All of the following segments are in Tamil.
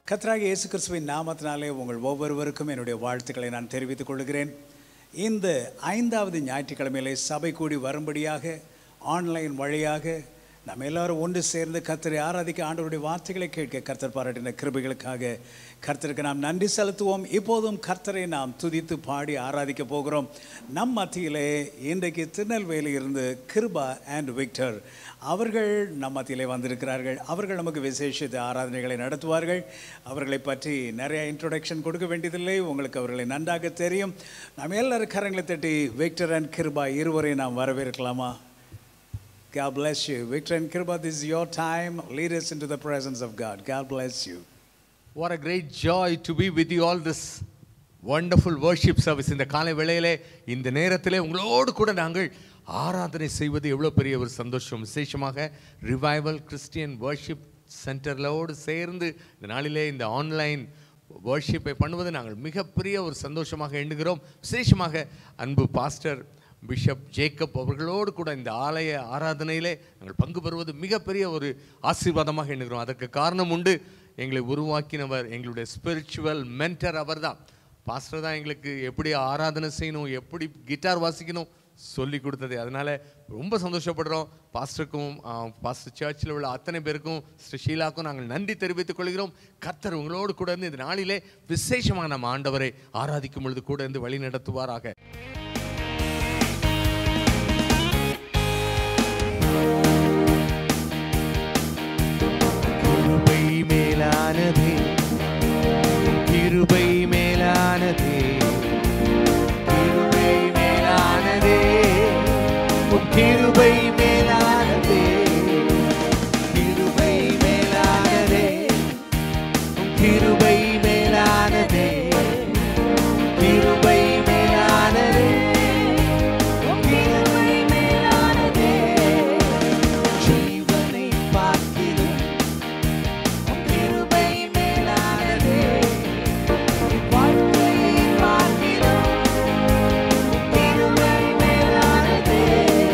கர்த்தராகிய இயேசு கிறிஸ்துவின் நாமத்தினாலே உங்கள் ஒவ்வொருவருக்கும் என்னுடைய வாழ்த்துக்களை நான் தெரிவித்துக் கொள்கிறேன் இந்த ஐந்தாவது ஞாயிற்றுக்கிழமையிலே சபை கூடி வரும்படியாக ஆன்லைன் வழியாக நம்ம எல்லாரும் ஒன்று சேர்ந்து கர்த்தரை ஆராதிக்க ஆண்டவருடைய வார்த்தைகளை கேட்க கர்த்தர் பாராட்டின கிருபைகளுக்காக கர்த்தருக்கு நாம் நன்றி செலுத்துவோம் இப்போதும் கர்த்தரை நாம் துதித்து பாடி ஆராதிக்க போகிறோம் நம் மத்தியிலே இன்றைக்கு திருநெல்வேலி இருந்து கிருபா அண்ட் விக்டர் அவர்கள் நம் மத்தியிலே வந்திருக்கிறார்கள் அவர்கள் நமக்கு விசேஷித்த ஆராதனைகளை நடத்துவார்கள் அவர்களை பற்றி நிறைய இன்ட்ரோடக்ஷன் கொடுக்க வேண்டியதில்லை உங்களுக்கு அவர்களை நன்றாக தெரியும் நாம் எல்லாரும் கரங்களை தட்டி விக்டர் அண்ட் கிருபா இருவரையும் நாம் வரவேற்கலாமா God bless you. Victor and Kirba, this is your time. Lead us into the presence of God. God bless you. What a great joy to be with you all this wonderful worship service இந்த காலை வேளையிலே இந்த நேரத்திலே உங்களோடு கூட நாங்கள் ஆராதனை செய்வது எவ்வளோ பெரிய ஒரு சந்தோஷம் விசேஷமாக ரிவைவல் கிறிஸ்டியன் வர்ஷிப் சென்டர்லோடு சேர்ந்து இந்த நாளிலே இந்த ஆன்லைன் வர்ஷிப்பை பண்ணுவது நாங்கள் மிகப்பெரிய ஒரு சந்தோஷமாக எண்ணுகிறோம் விசேஷமாக அன்பு பாஸ்டர் பிஷப் ஜேக்கப் அவர்களோடு கூட இந்த ஆலய ஆராதனையிலே நாங்கள் பங்கு பெறுவது மிகப்பெரிய ஒரு ஆசீர்வாதமாக எண்ணுகிறோம் அதற்கு காரணம் உண்டு எங்களை உருவாக்கினவர் எங்களுடைய ஸ்பிரிச்சுவல் மென்டர் அவர் தான் பாஸ்டர் தான் எங்களுக்கு எப்படி ஆராதனை செய்யணும் எப்படி கிட்டார் வாசிக்கணும் சொல்லி கொடுத்தது அதனால ரொம்ப சந்தோஷப்படுறோம் பாஸ்டருக்கும் பாஸ்டர் சர்ச்சில் உள்ள அத்தனை பேருக்கும் ஸ்ரீ ஷீலாக்கும் நாங்கள் நன்றி தெரிவித்துக் கொள்கிறோம் கர்த்தர் உங்களோடு கூட இருந்து இந்த நாளிலே விசேஷமாக நம்ம ஆண்டவரை ஆராதிக்கும் பொழுது கூட இருந்து வழி நடத்துவாராக கிருபை மேலானதே கிருபை மேலானதே கிருபை மேலானதே உம் கிருபை மேலானதே கிருபை மேலானதே உம் கிருபை மேலானதே கிருபை மேலானதே உம் கிருபை மேலானதே ஜீவனை பார்க்கிறோம் உம் கிருபை மேலானதே வாழ்க்கையை பார்க்கிறோம் உம் கிருபை மேலானதே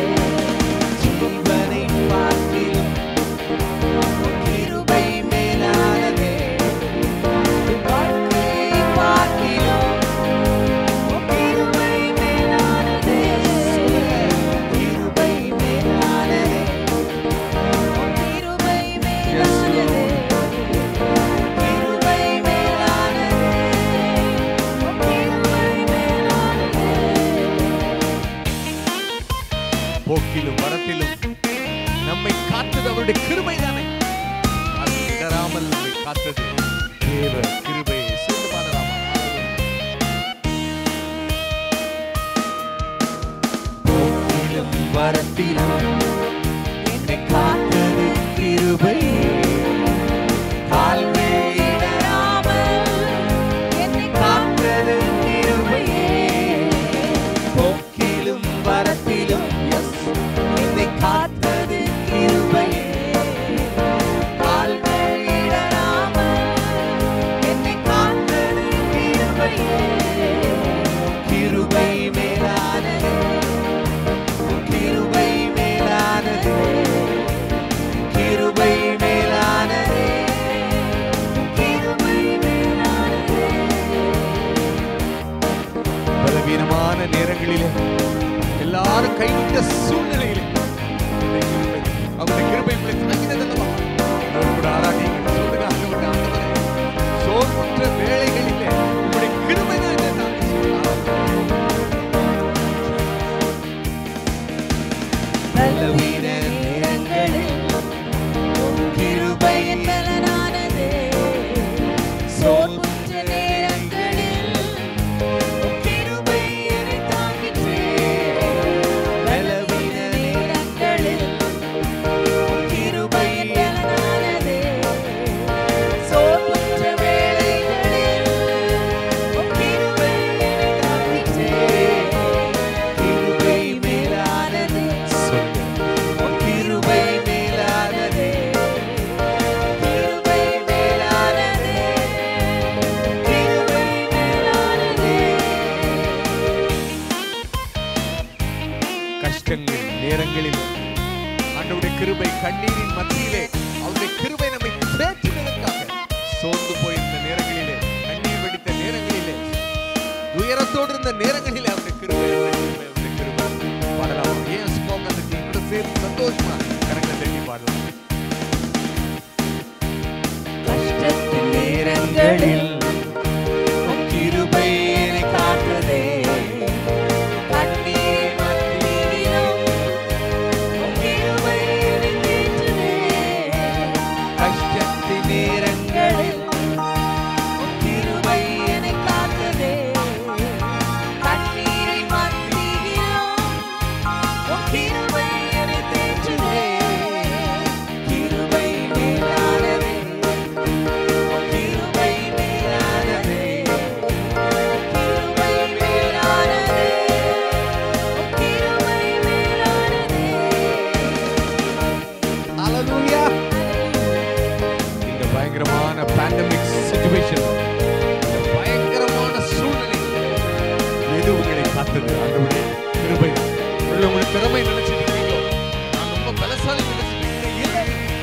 ஜீவனை பார்க்கிறோம் உம் கிருபை மேலானதே வாழ்க்கையை பார்க்கிறோம் உம் கிருபை மேலானதே கிருபை மேலானதே கிருபை மேலானதே கிருபை மேலானதே கிருபை மேலானதே போக்கிலும் வரத்திலும் நம்மை காத்தது அவருடைய கிருபை தானே அது இடராமல் நம்மை காத்தது தேவ கிருபை சேர்ந்து பாடலாமா போக்கிலும் வரத்திலும் என்னை காத்தது கிருபை கால்கள் இடராமல் என்னை காத்தது கிருபையே போக்கிலும் வரத்திலும் என்னை காத்தது கிருபையே கால்கள் இடராமல் என்னை காத்தது கிருபையே கிருபை மேலானது கிருபை மேலானது கிருபை மேலானது கிருபை மேலானதே பலவீனமான நேரங்களிலே எல்லாரும் கைவிட்ட சூழ்நிலையிலே இந்த கிருபை, அவருடைய கிருபை உங்களை தாங்கினதல்லவா என்னோடு கூட ஆராதியுங்கள். சொல்லுங்க, ஆண்டவரே, ஆண்டவரே. சோர்வுற்ற வேளைகளிலே உம்முடைய கிருபை தான் என்னை தாங்கி பலவீன நேரங்களில் கிருபை கிருபையின் பலனானதே சோர்வுற்ற நேரங்களில் உம் கிருபை என்னை தாங்கிற்றே பலவீன நேரங்களில் உம் கிருபையின் பலனானதே சோர்வுற்ற வேளைகளில் உம் கிருபை என்னை தாங்கிற்றே கிருபை மேலானது சொல்லு. உன் கிருபை மேலானது கிருபை மேலானதே கிருபை மேலானதே கஷ்டங்கள் நேரங்களில் ஆண்டவருடைய கிருபை கண்ணீரின் மத்தியிலே அவருடைய கிருபை நம்மை தேற்றினதற்காக சோர்ந்து போய் துக்கத்தோடு இருந்த நேரங்களில் அவருடைய கிருபை அவருடைய கிருபை, அவருடைய கிருபை பாடலாம் ஏன் ஸ்போக்கனுக்கு கூட சேர்த்து சந்தோஷமா கரங்களை தட்டி பாடலாம் கஷ்டத்தின் நேரங்களில் உம் கிருபை என்னை காத்ததே கண்ணீர் மத்தியிலும் உம் கிருபை என்னை தேற்றுதே கஷ்டத்தின் நேரங்களில் உம் கிருபை என்னை காத்ததே கண்ணீரை மத்தியிலும் உம் கிருபை என்னை தேற்றுதே கிருபை மேலானதே கிருபை மேலானதே கிருபை மேலானதே கிருபை மேலானதே ஹalleluya இந்த பயங்கரமான பேண்டமிக் சிச்சுவேஷன் இந்த பயங்கரமான சூழ்நிலை எது உங்களை காத்தது ஆண்டவரே கிருபை உள்ள உங்களை திறமை நினைச்சிருக்கீங்களோ நான் ரொம்ப பலசாலி நினைச்சிருக்கீங்க இல்லை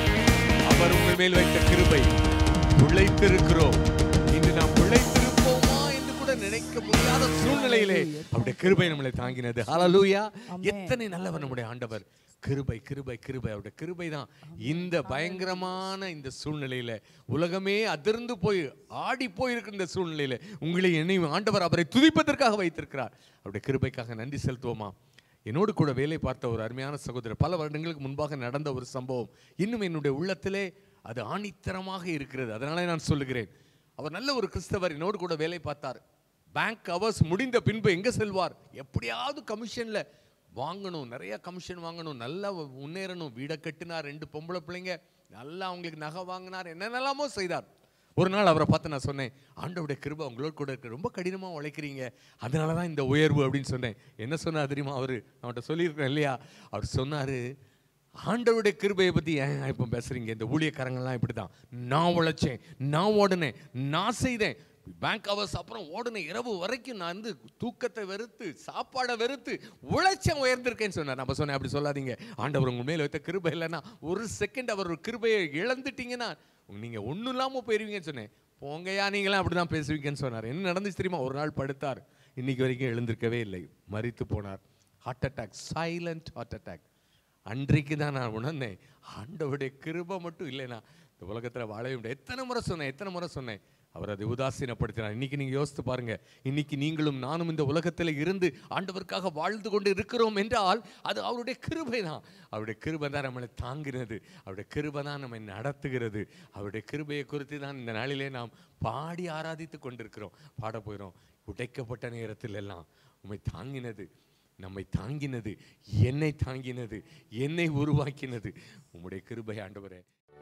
அவர் உங்கள் மேல் வைத்த கிருபை பிழைத்திருக்கிறோம் இன்று நாம் பிழைத்திருப்போமா என்று கூட நினைக்க முடியாத சூழ்நிலையிலே அவருடைய கிருபை நம்மளை தாங்கினது ஹalleluya எத்தனை நல்லவர் நம்முடைய ஆண்டவர் கிருபை கிருபை கிருபை அவருடைய கிருபை தான் இந்த பயங்கரமான இந்த சூழ்நிலையில உலகமே அதிர்ந்து போய் ஆடி போயிருக்கிற இந்த சூழ்நிலையில உங்களை என்னையும் ஆண்டவர் அவரை துதிப்பதற்காக வைத்திருக்கிறார் அவருடைய கிருபைக்காக நன்றி செலுத்துவோமா என்னோடு கூட வேலை பார்த்த ஒரு அருமையான சகோதரர் பல வருடங்களுக்கு முன்பாக நடந்த ஒரு சம்பவம் இன்னும் என்னுடைய உள்ளத்திலே அது ஆணித்தரமாக இருக்கிறது அதனாலே நான் சொல்லுகிறேன் அவர் நல்ல ஒரு கிறிஸ்தவர் என்னோடு கூட வேலை பார்த்தார் பேங்க் அவர்ஸ் முடிந்த பின்பு எங்க செல்வார் எப்படியாவது கமிஷன்ல வாங்கணும் நிறைய கமிஷன் வாங்கணும் நல்லா முன்னேறணும் வீடை கட்டினார் ரெண்டு பொம்பளை பிள்ளைங்க நல்லா அவங்களுக்கு நகை வாங்கினார் என்னென்னலாமோ செய்தார் ஒரு நாள் அவரை பார்த்து நான் சொன்னேன் ஆண்டவருடைய கிருபை உங்களோட கூட இருக்கு ரொம்ப கடினமாக உழைக்கிறீங்க அதனால தான் இந்த உயர்வு அப்படின்னு சொன்னேன் என்ன சொன்னார் தெரியுமா அவர் அவன்கிட்ட சொல்லியிருக்கேன் இல்லையா அவர் சொன்னார் ஆண்டவருடைய கிருபையை பற்றி ஏன் இப்போ பேசுறீங்க இந்த ஊழியக்காரங்கள்லாம் இப்படி தான் நான் உழைச்சேன் நான் ஓடினேன் நான் செய்தேன் பேங்க் அவர்ஸ் அப்புறம் ஓடினேன் இரவு வரைக்கும் நான் வந்து தூக்கத்தை வெறுத்து சாப்பாடை வெறுத்து உழைச்சேன் உயர்ந்திருக்கேன்னு சொன்னார் நம்ம சொன்னேன் அப்படி சொல்லாதீங்க ஆண்டவர் உங்க மேல வைத்த கிருபை இல்லைன்னா ஒரு செகண்ட் அவர் ஒரு கிருபையை இழந்துட்டீங்கன்னா நீங்க ஒன்றும் இல்லாமல் போயிருவீங்கன்னு சொன்னேன் போங்கயா நீங்களாம் அப்படி தான் பேசுவீங்கன்னு சொன்னார் என்ன நடந்துச்சு தெரியுமா ஒரு நாள் படுத்தார் இன்னைக்கு வரைக்கும் எழுந்திருக்கவே இல்லை மறித்து போனார் heart attack silent heart attack அன்றைக்கு தான் நான் உணர்ந்தேன் ஆண்டவருடைய கிருபை மட்டும் இல்லைனா இந்த உலகத்தில் வாழவே முடியாது எத்தனை முறை சொன்னேன் எத்தனை முறை சொன்னேன் அவர் அதை உதாசீனப்படுத்தினார் இன்னைக்கு நீங்கள் யோசித்து பாருங்க இன்னைக்கு நீங்களும் நானும் இந்த உலகத்தில் இருந்து ஆண்டவருக்காக வாழ்ந்து கொண்டு இருக்கிறோம் என்றால் அது அவருடைய கிருபை தான் அவருடைய கிருபை தான் நம்மளை தாங்கினது அவருடைய கிருபை தான் நம்மை நடத்துகிறது அவருடைய கிருபையை குறித்து தான் இந்த நாளிலே நாம் பாடி ஆராதித்து கொண்டிருக்கிறோம் பாட போகிறோம் உடைக்கப்பட்ட நேரத்தில் எல்லாம் உம்மை தாங்கினது நம்மை தாங்கினது என்னை தாங்கினது என்னை உருவாக்கினது உம்முடைய கிருபை ஆண்டவரே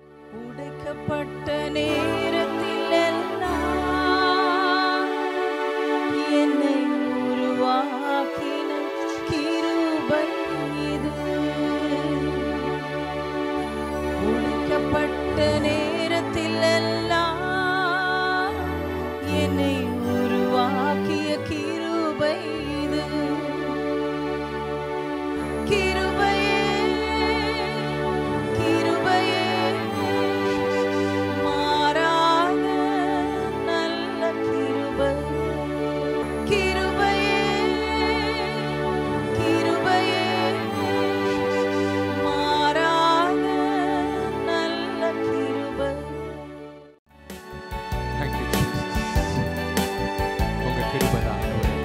உடைக்கப்பட்ட நேரத்தில் எல்லாம் என்னை உருவாக்கின கிருபை இது உடைக்கப்பட்ட நேரத்தில் எல்லாம் என்னை உருவாக்கிய கிருபை இது கிருபையே கிருபையே மாறாத நல்ல கிருபை கிருபையே கிருபையே மாறாத நல்ல கிருபை Thank you, Jesus. உங்க கிருபை தான் ஆண்டவரே.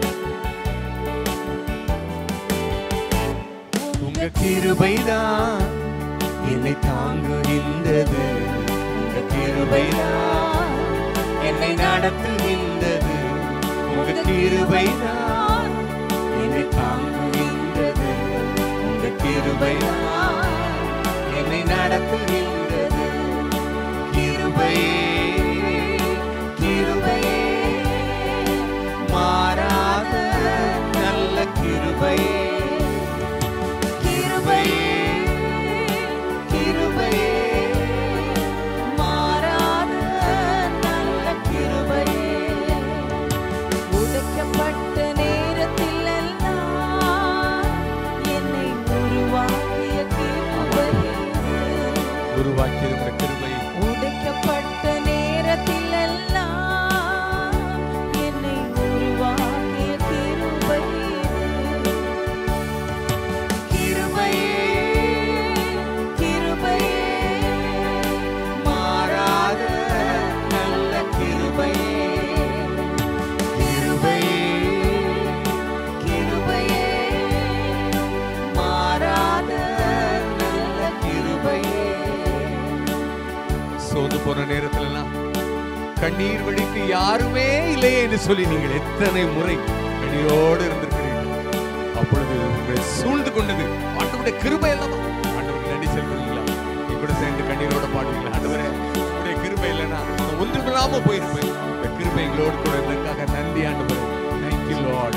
உங்க கிருபைதான் என்னை தாங்குகின்றது உங்க கிருபைதான் என்னை நடத்துகின்றது உங்க கிருபைதான் என்னை தாங்குகின்றது உங்க கிருபைதான் என்னை நடத்துகின்றது கிருபையே கிருபையே மாறாத நல்ல கிருபையே கிருபையே கிருபையே மாறாத நல்ல கிருபையே உடைக்கப்பட்ட நேரத்தில் எல்லாம் என்னை உருவாக்கிய கிருபையே உருவாக்கியிருக்கிற கிருபை உடைக்கப்பட்ட நேரத்தில் எல்லாம் என்னை உருவாக்கிய போன நேரத்துலலாம் கண்ணீர் வடிக்கு யாருமே இல்லையே என்று சொல்லி நீங்கள் எத்தனை முறை கண்ணீரோடு இருந்திருக்கிறீர்கள் அப்பொழுது உங்களை சூழ்ந்து கொண்டது ஆண்டவருடைய கிருபை அல்லவா ஆண்டவருக்கு நன்றி செலுத்துவீங்களா நீ கூட சேர்ந்து கண்ணீரோட பாடுவீங்களா ஆண்டவரே உங்களுடைய கிருபை இல்லைன்னா நான் ஒன்றுமில்லாம போயிருப்பேன் இந்த கிருபை எங்களோடு கூட இருந்ததுக்காக நன்றி ஆண்டவரே தேங்க்யூ லார்ட்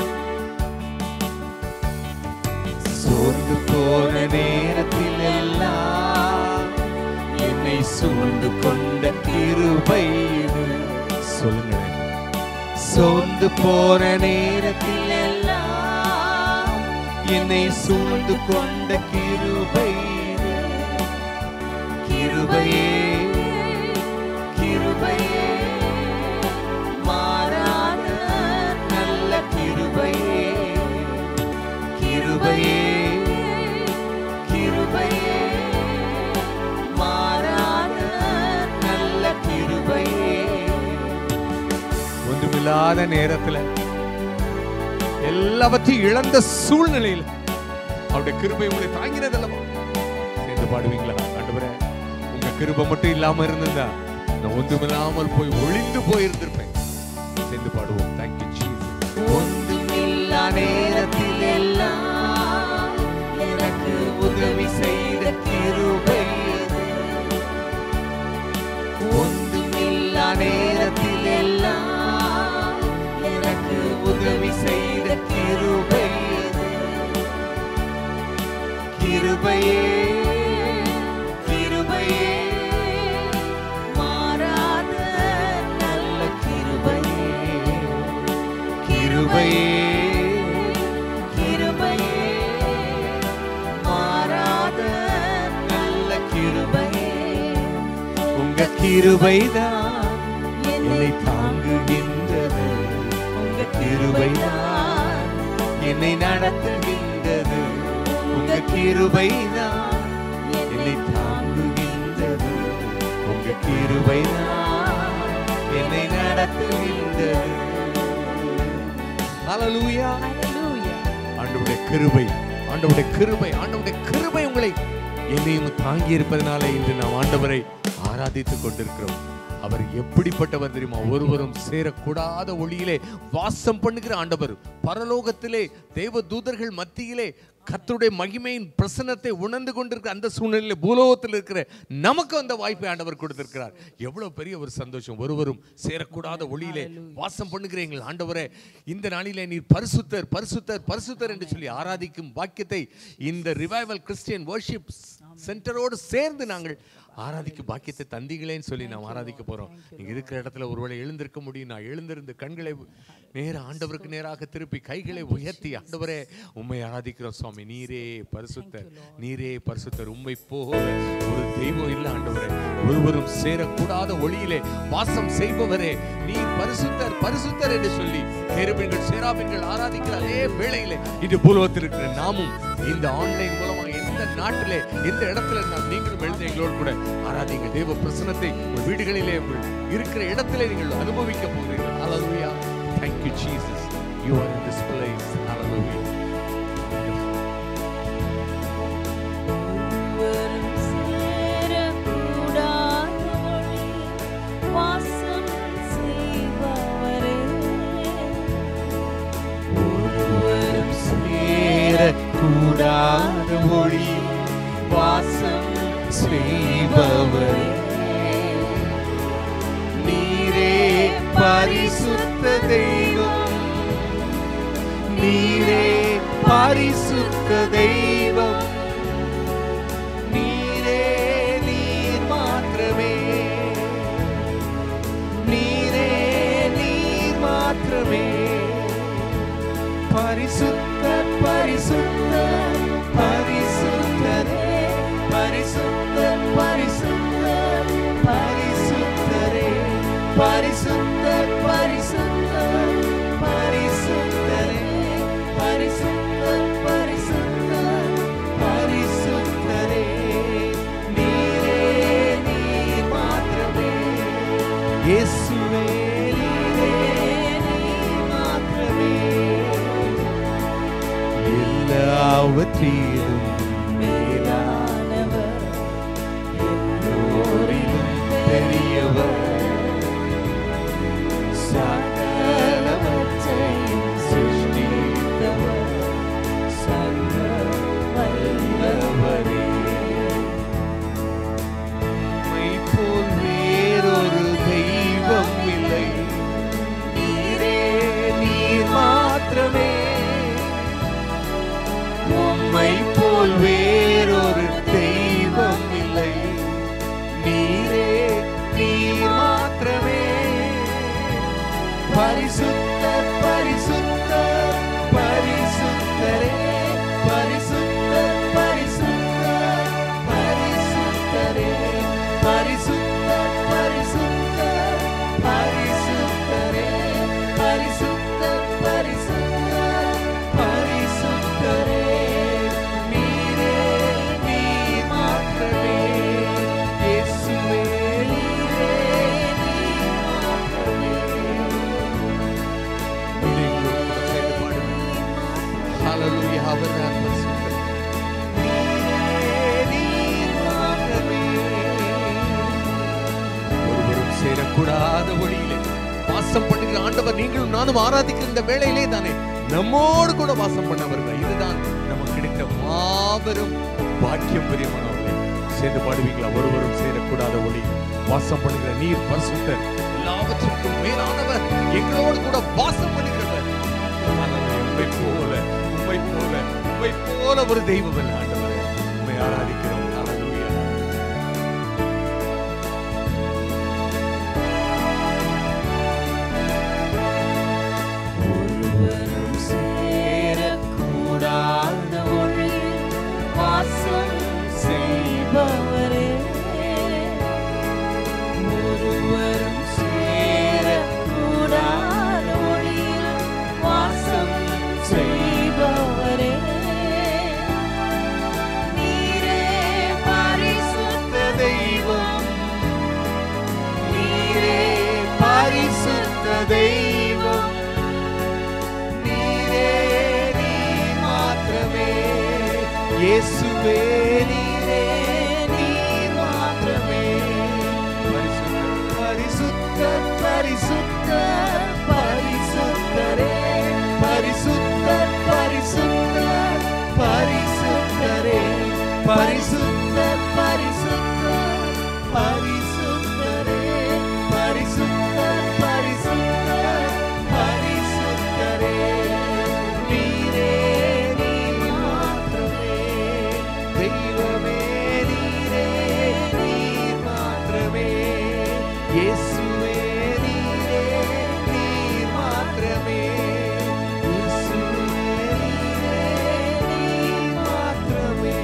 சோர்ந்து போன நேரத்தில் எல்லாம் என்னை சூழ்ந்து கொண்ட கிருபை இது. சொல்லுங்களேன் சோர்ந்து போன நேரத்தில் எல்லாம் என்னை சூழ்ந்து கொண்ட கிருபை இது. கிருபையே கிருபையே மாறாத நல்ல கிருபையே கிருபையே கிருபையே மாறாத நல்ல கிருபையே ஒன்றுமில்லாத நேரத்துல எல்லாவற்றையும் இழந்த சூழ்நிலையில் அவருடைய கிருபை உங்களை தாங்கினது அல்லவா சேர்ந்து பாடுவீங்களா ஆண்டவரே உங்க கிருபை மட்டும் இல்லாம இருந்திருந்தா நான் ஒன்றுமில்லாமல் போய் ஒளிந்து போயிருந்திருப்பேன் சேர்ந்து பாடுவோம் தேங்க்யூ ஜீசஸ் ஒன்றுமில்லா நேரத்தில் எல்லாம் எனக்கு உதவி செய்த கிருபை இது. ஒன்றுமில்லா நேரத்தில் எல்லாம் எனக்கு உதவி செய்த கிருபை இது. கிருபையே கிருபையே மாறாத நல்ல கிருபையே கிருபையே கிருபையே மாறாத நல்ல கிருபை கிருபையே உங்க கிருபைதான் என்னை தாங்குகின்றது உங்க கிருபைதான் என்னை நடத்துகின்றது உங்க கிருபைதான் என்னை தாங்குகின்றது உங்க கிருபைதான் என்னை நடத்துகின்றது ஹalleluya Hallelujah. ஆண்டவருடைய கிருபை ஆண்டவருடைய கிருபை ஆண்டவருடைய கிருபை உங்களை என்னையும் தாங்கி இருப்பதனால இன்று நாம் ஆண்டவரை ஆராதித்துக் கொண்டிருக்கிறோம் அவர் எப்படிப்பட்டவர் தெரியுமா ஒருவரும் சேரக்கூடாத ஒளியிலே வாசம் பண்ணுகிற ஆண்டவர் பரலோகத்திலே தேவ தூதர்கள் மத்தியிலே கர்த்தருடைய மகிமையின் பிரசன்னத்தை உணர்ந்து கொண்டிருக்கிற அந்த சூழ்நிலையில பூலோகத்தில் இருக்கிற நமக்கு அந்த வாய்ப்பை ஆண்டவர் கொடுத்திருக்கிறார் எவ்வளவு பெரிய ஒரு சந்தோஷம் ஒருவரும் சேரக்கூடாத ஒளியிலே வாசம் பண்ணுகிற எங்கள் ஆண்டவரே இந்த நாளிலே நீர் பரிசுத்தர் பரிசுத்தர் பரிசுத்தர் என்று சொல்லி ஆராதிக்கும் வாக்கியத்தை இந்த ரிவைவல் கிறிஸ்டியன் வர்ஷிப் சென்டரோடு சேர்ந்து நாங்கள் ஆராதிக்கும் பாக்கியத்தை தந்தீங்களேன்னு சொல்லி நாம் ஆராதிக்க போறோம் நீங்க இருக்கிற இடத்துல ஒருவேளை எழுந்திருக்க முடியும் நான் எழுந்திருந்து கண்களை நேர ஆண்டவருக்கு நேராக திருப்பி கைகளை உயர்த்தி ஆண்டவரே உம்மை ஆராதிக்கிறோம் சுவாமி நீரே பரிசுத்தர் நீரே பரிசுத்தர் உம்மை போல ஒரு தெய்வம் இல்லை ஆண்டவரே ஒருவரும் சேரக்கூடாத ஒளியிலே வாசம் செய்பவரே நீர் பரிசுத்தர் பரிசுத்தர் என்று சொல்லி கேருபீன்கள் சேராபீன்கள் ஆராதிக்கிற அதே வேளையிலே இன்று பூலோகத்தில் இருக்கிற நாமும் இந்த ஆன்லைன் மூலமாக எந்த நாட்டிலே எந்த இடத்துல நாம் நீங்களும் எழுந்த எங்களோடு கூட ஆராதிங்க தேவ பிரசனத்தை உங்கள் வீடுகளிலே உங்கள் இருக்கிற இடத்திலே நீங்கள் அனுபவிக்க போகிறீர்கள் ஹalleluya thank you jesus you are in this place hallelujah ஒருவரும் சேரக்கூடாத ஒளி வாசம் செய்பவரே ஒருவரும் சேரக்கூடாத ஒளி வாசம் செய்பவர் நீரே பரிசுத்த தெய்வம் நீரே பரிசுத்த தெய்வம் நீரே நீர் மாத்திரமே நீரே நீர் மாத்திரமே பரிசுத்த பரிசுத்த பரிசுத்தரே பரிசுத்த பரிசுத்த பரிசுத்தரே பரிசுத்த பரிசுத்த பரிசுத்தரே பரிசுத்த பரிசுத்த பரிசுத்தரே நீரே நீர் மாத்திரமே இயேசுவே நீரே நீர் மாத்திரமே எல்லாவற்றிலும் மேலான ஆனவர் எல்லோரிலும் பெரியவர் ஆண்டவர் நீங்களும் நானும் ஆராதிக்கிற இந்த வேளையிலே தானே நம்மோடு கூட வாசம் பண்ணவர்கள் இதுதான் நமக்கு கிடைத்த மாபெரும் பாக்கியம் பெரியமானவர்களே சேர்ந்து பாடுவீங்களா ஒருவரும் சேரக்கூடாத ஒளி வாசம் பண்ணுகிற நீர் பரிசுத்தர் எல்லாவற்றிற்கும் மேலானவர் எங்களோடு கூட வாசம் பண்ணுகிறவர் ஆண்டவரே, உம்மை போல உம்மை போல உம்மை போல ஒரு தெய்வம் இல்லை ஆண்டவரே உம்மை ஆராதிக்கிறோம் ஹalleluya ஒருவரும் சேரக்கூடாத ஒளியில் வாசம் செய்பவரே ஒருவரும் சேரக்கூடாத ஒளியில் வாசம் செய்பவரே நீரே பரிசுத்த தெய்வம் நீரே பரிசுத்த தெய்வம் நீரே நீர் மாத்திரமே இயேசுவே நீரே நீர் மாத்திரமே பரிசுத்த பரிசுத்த பரிசுத்தரே பரிசுத்த பரிசுத்த பரிசுத்தரே பரிசுத்த பரிசுத்த பரிசுத்தரே பரிசுத்த பரிசுத்த பரிசுத்தரே நீரே நீர் மாத்திரமே தெய்வமே நீரே நீர் மாத்திரமே இயேசுவே நீரே நீர் மாத்திரமே இயேசுவே நீரே நீர் மாத்திரமே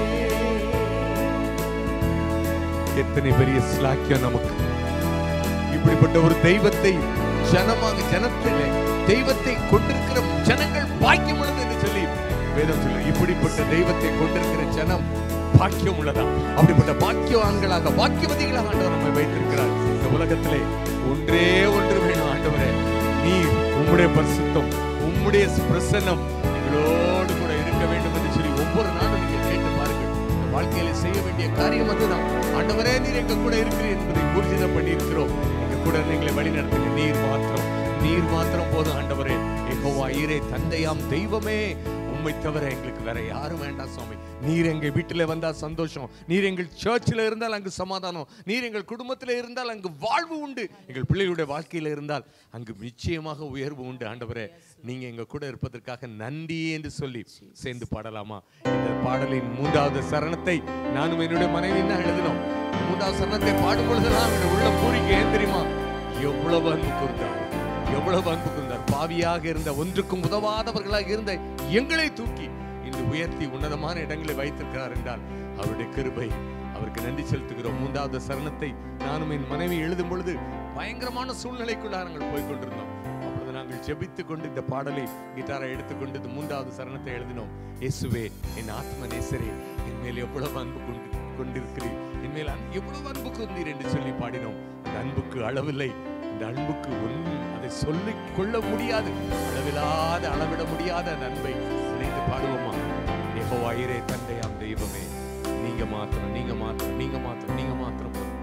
எத்தனை பெரிய ஸ்லாக்கியம் நமக்கு இப்படிப்பட்ட ஒரு தெய்வத்தை ஜனமாக ஜனத்திலே தெய்வத்தை கொண்டிருக்கிற ஜனங்கள் பாக்கியம் உள்ளது என்று சொல்லி வேதம் சொல்லு இப்படிப்பட்ட தெய்வத்தை கொண்டிருக்கிற ஜனம் பாக்கியம் உள்ளதா அப்படிப்பட்ட பாக்கியவான்களாக பாக்கியவதிகளாக ஆண்டவர் நம்மை வைத்திருக்கிறார் இந்த உலகத்திலே ஒன்றே ஒன்று வேணும் ஆண்டவரே நீர் உம்முடைய பரிசுத்தம் உம்முடைய பிரசன்னம் எங்களோடு கூட இருக்க வேண்டும் என்று சொல்லி ஒவ்வொரு நாளும் நீங்கள் கேட்டு பாருங்கள் இந்த வாழ்க்கையில செய்ய வேண்டிய காரியம் அதுதான் ஆண்டவரே நீர் எங்க கூட இருக்கிறீர் என்பதை ஊர்ஜிதம் பண்ணி இருக்கிறோம் எங்க கூட எங்களை வழி நடத்துங்க நீர் மாத்திரம் நீர் மாத்திரம் போதும் ஆண்டவரே எகோவா ஈரே தந்தையாம் தெய்வமே உம்மை தவிர எங்களுக்கு வேற யாரும் வேண்டாம் சுவாமி நீர் எங்க வீட்டில் வந்தா சந்தோஷம் நீர் எங்கள் சர்ச்சில் இருந்தால் அங்கு சமாதானம் நீர் எங்கள் குடும்பத்தில் இருந்தால் அங்கு வாழ்வு உண்டு எங்கள் பிள்ளைகளுடைய வாழ்க்கையில் இருந்தால் அங்கு நிச்சயமாக உயர்வு உண்டு ஆண்டவரே நீங்க எங்க கூட இருப்பதற்காக நன்றி என்று சொல்லி சேர்ந்து பாடலாமா இந்த பாடலின் மூன்றாவது சரணத்தை நானும் என்னுடைய மனைவி தான் எழுதினோம் இந்த மூன்றாவது சரணத்தை பாடும் பொழுதெல்லாம் என்னுடைய உள்ள பூரிக்கு ஏன் தெரியுமா எவ்வளவு அன்பு கூர்ந்தார் எவ்வளவு அன்பு கூர்ந்தார் பாவியாக இருந்த ஒன்றுக்கும் உதவாதவர்களாக இருந்த எங்களை தூக்கி இன்று உயர்த்தி உன்னதமான இடங்களை வைத்திருக்கிறார் என்றால் அவருடைய கிருபை அவருக்கு நன்றி செலுத்துகிறோம் மூன்றாவது சரணத்தை நானும் என் மனைவி எழுதும் பொழுது பயங்கரமான சூழ்நிலைக்குள்ளாக நாங்கள் போய் கொண்டிருந்தோம் அப்பொழுது நாங்கள் ஜெபித்துக் கொண்டு இந்த பாடலை கிட்டாரை எடுத்துக்கொண்டு இந்த மூன்றாவது சரணத்தை எழுதினோம் இயேசுவே என் ஆத்ம நேசரே என் மேல் எவ்வளவு அன்பு கொண்டு கொண்டிருக்கிறீர் என் மேல் அன்பு- எவ்வளவு அன்பு கொண்டீர் என்று சொல்லி பாடினோம் அந்த அன்புக்கு அளவில்லை இந்த அன்புக்கு ஒன்றும் அதை சொல்லிக் கொள்ள முடியாது அளவில்லாத அளவிட முடியாத அந்த அன்பை நினைத்து பாடுவோமா யெகோவாயிரே தந்தையாம் தெய்வமே நீங்க மாத்திரம் நீங்க மாத்திரம் நீங்க மாத்திரம் நீங்க மாத்திரம் போதும்.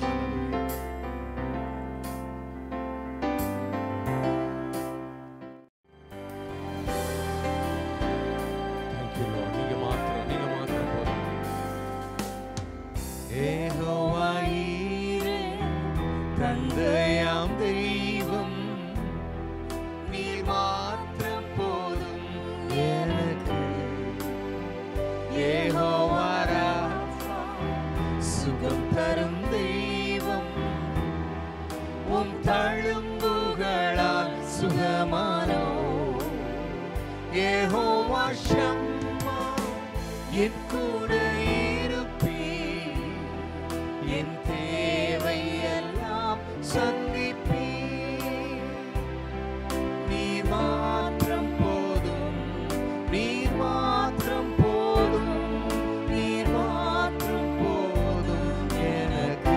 Thank you, Lord. நீங்க மாத்திரம் நீங்க மாத்திரம் போதும் யெகோவாயீரே, தந்தையாம் தெய்வம் நீர் மாத்திரம் போதும் எனக்கு யெகோவா ராஃபா, சுகம் தரும் தெய்வம் உம் தழும்புகளால் சுகமானோ யெகோவா ஷம்மா என் கூட இருப்பீர் என் தேவை எல்லாம் சந்திப்பீர் நீர் மாத்திரம் போதும் நீர் மாத்திரம் போதும் நீர் மாத்திரம் போதும் எனக்கு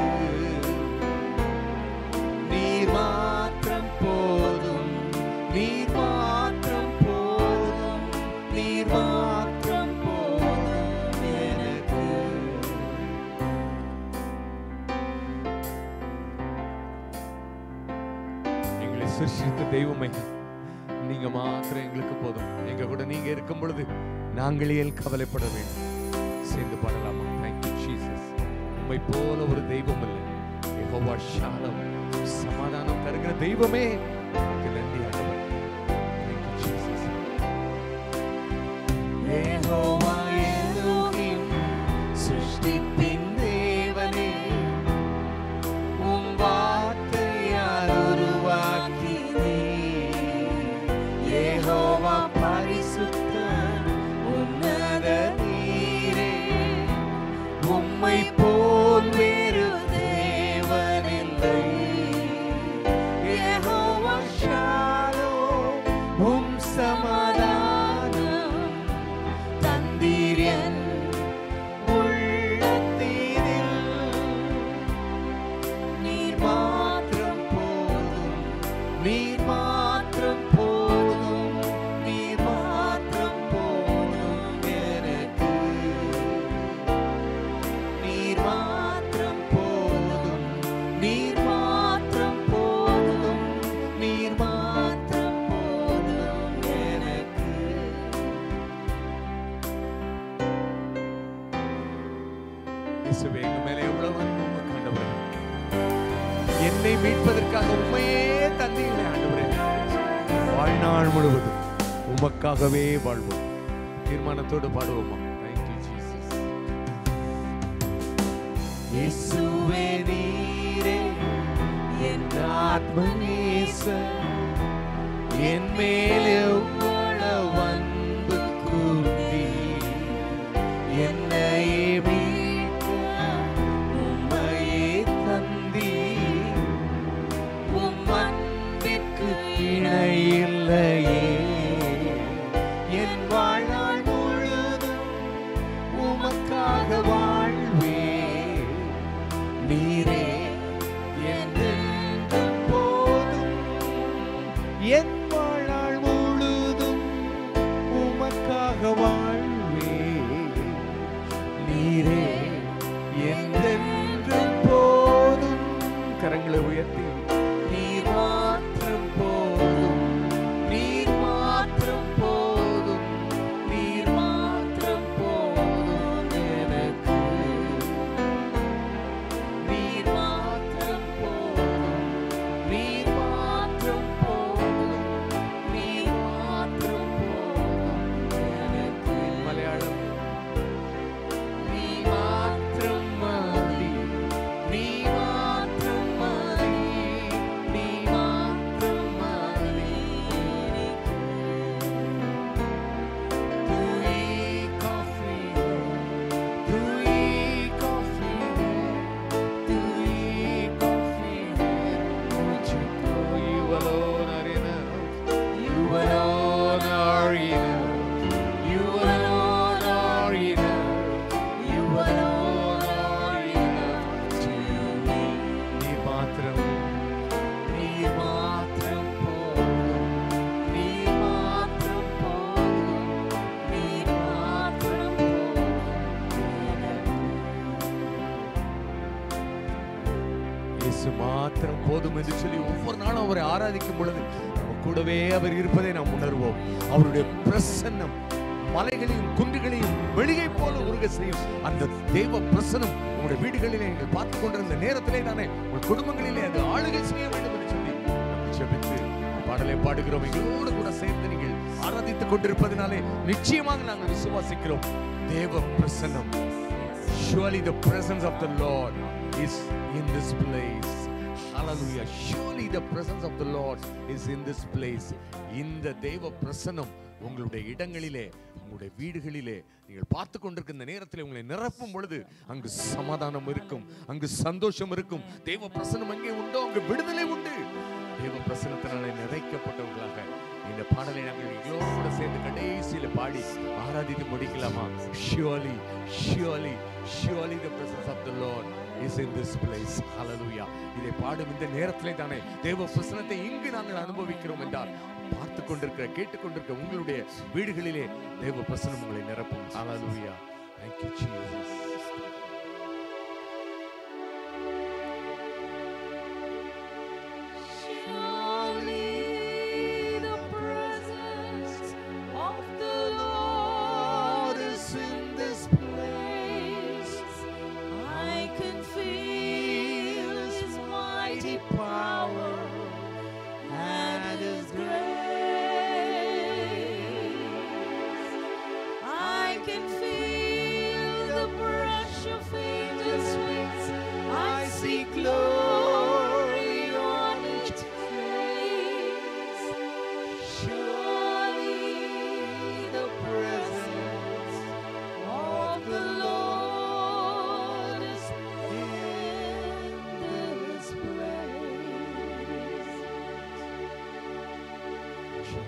நீர் மாத்திரம் போதும் நீர் மாத்திரம் போதும் நீர் மாத்திரம் போதும் சிருஷ்டித்த தெய்வமே நீங்க மாத்திரம் எங்களுக்கு போதும் எங்க கூட நீங்க இருக்கும் பொழுது நாங்களே கவலைப்பட வேண்டும் சேர்ந்து பாடலாமா தேங்க்யூ ஜீசஸ் உண்மை போல ஒரு தெய்வம் இல்லை யெகோவா ஷாலம் சமாதானம் தருகிற தெய்வமே உமக்கு நன்றி ஆண்டவர் தேங்க்யூ ஜீசஸ் யெகோவா எலோகிம் சிருஷ்டிப்பின் தேவனே உம் வார்த்தையால் உருவாக்கினீ யெகோவா பரிசுத்த உன்னத நீரே உம்மை போல் வேறு தேவனில்லை யெகோவா ஷாலோம் உம் சமாதானம் தந்தீரியன் உள்ளத்தீரில் நீர் மாத்திரம் போதும் நீர் மாத்திரம் போதும் நீர் மாத்திரம் போதும் எனக்கு நீர் மாத்திரம் போதும் நீர் மாத்திரம் போதும் நீர் மாத்திரம் போதும் எனக்கு இயேசுவே எங்க மேல எவ்வளவு அன்பு உமக்கு ஆண்டவரே என்னை மீட்பதற்காக உண்மையே தந்தீங்களே ஆண்டவரே வாழ்நாள் முழுவதும் உமக்காகவே வாழ்வோம் தீர்மானத்தோடு பாடுவோமா தேங்க்யூ ஜீசஸ் இயேசுவே நீரே என் ஆத்மநேச என் மேலே உவ்வளவு அன்பு கூர்ந்தீ என்னையே மீட்க உம்மையே தந்தீ உம் அன்பிற்கு இணையில்லையே என் வாழ்நாள் முழுதும் உமக்காக வாழ்வே நீரே என்றென்றும் போதும் என் வாழ்நாள் முழுதும் உமக்காக வாழ்வே நீரே என்றென்றும் போதும் கரங்களை உயர்த்தி நீர் மாத்திரம் போதும் நீர் மாத்திரம் போதும் நீர் மாத்திரம் போதும் எனக்கு நீர் மாத்திரம் போதும் நீர் மாத்திரம் போதும் நீர் மாத்திரம் போதும் எனக்கு மலையாளம் நீ மாத்திரம் மதி நீ மாத்திரம் மதி நீ மாத்திரம் மதி துயி காஃபி துயி காஃபி துயி காஃபி முझको You alone are enough. You alone are enough. You alone are enough. You alone are enough to me. நீர் மாத்திரம் நீர் மாத்திரம் போதும். நீர் மாத்திரம் போதும். நீர் மாத்திரம் போதும் எனக்கு. இயேசு மாத்திரம் போதும் என்று சொல்லி ஒவ்வொரு நாளும் அவரை ஆராதிக்கும் பொழுது நம்ம கூடவே அவர் இருப்பதை நாம் உணர்வோம் அவருடைய பிரசன்னம் மலைகளையும் குன்றுகளையும் வெளியை போல உருக செய்யும் அந்த தெய்வ பிரசனம் உங்களுடைய வீடுகளிலே நீங்கள் பார்த்து கொண்டிருந்த நேரத்திலே தானே உங்கள் குடும்பங்களிலே அது ஆளுகை செய்ய வேண்டும் என்று சொல்லி நம்ம ஜெபித்து பாடலை பாடுகிறோம் எங்களோடு கூட சேர்ந்து நீங்கள் ஆராதித்துக் கொண்டிருப்பதினாலே நிச்சயமாக நாங்கள் விசுவாசிக்கிறோம் தேவ பிரசன்னம் Surely the presence of the Lord is in this place. Hallelujah. Surely the presence of the Lord is in this place. இந்த தேவ பிரசன்னம் உங்களுடைய இடங்களிலே உங்களுடைய வீடுகளிலே நீங்கள் பார்த்து கொண்டிருக்கிற இந்த நேரத்தில் உங்களை நிரப்பும் பொழுது அங்கு சமாதானம் இருக்கும் அங்கு சந்தோஷம் இருக்கும் தேவ பிரசன்னம் அங்கே உண்டோ அங்கு விடுதலை உண்டு தேவ பிரசனத்தினாலே நிறைக்கப்பட்டவர்களாக இந்த பாடலை நாங்கள் எங்களோட சேர்ந்து கடைசியில பாடி ஆராதித்து முடிக்கலாமா ஷியோலி ஷியோலி ஷியோலி the presence of the Lord is in this place hallelujah இதை பாடும் இந்த நேரத்திலே தானே தேவ பிரசனத்தை இங்கு நாங்கள் அனுபவிக்கிறோம் என்றால் பார்த்து கொண்டிருக்கிற கேட்டுக்கொண்டிருக்கிற உங்களுடைய வீடுகளிலே தேவ பிரசனம் உங்களை நிரப்பும் hallelujah thank you jesus Surely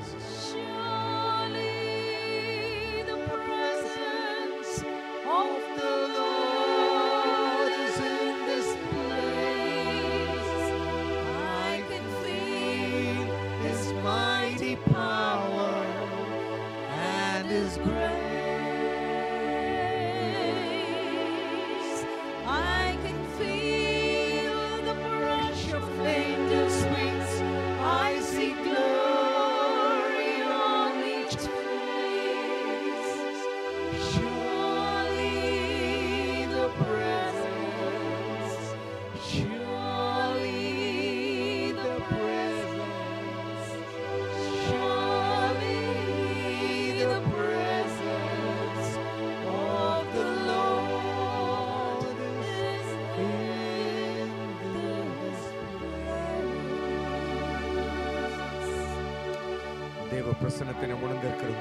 Surely the presence of the Lord is in this place. I can feel His mighty power and His grace. I can feel the brush of angels' wings. I see glory on each face. Surely the presence, surely the presence, surely the presence of the Lord is in this place. தேவ பிரசன்னத்தை நாம் உணர்ந்திருக்கிறோம்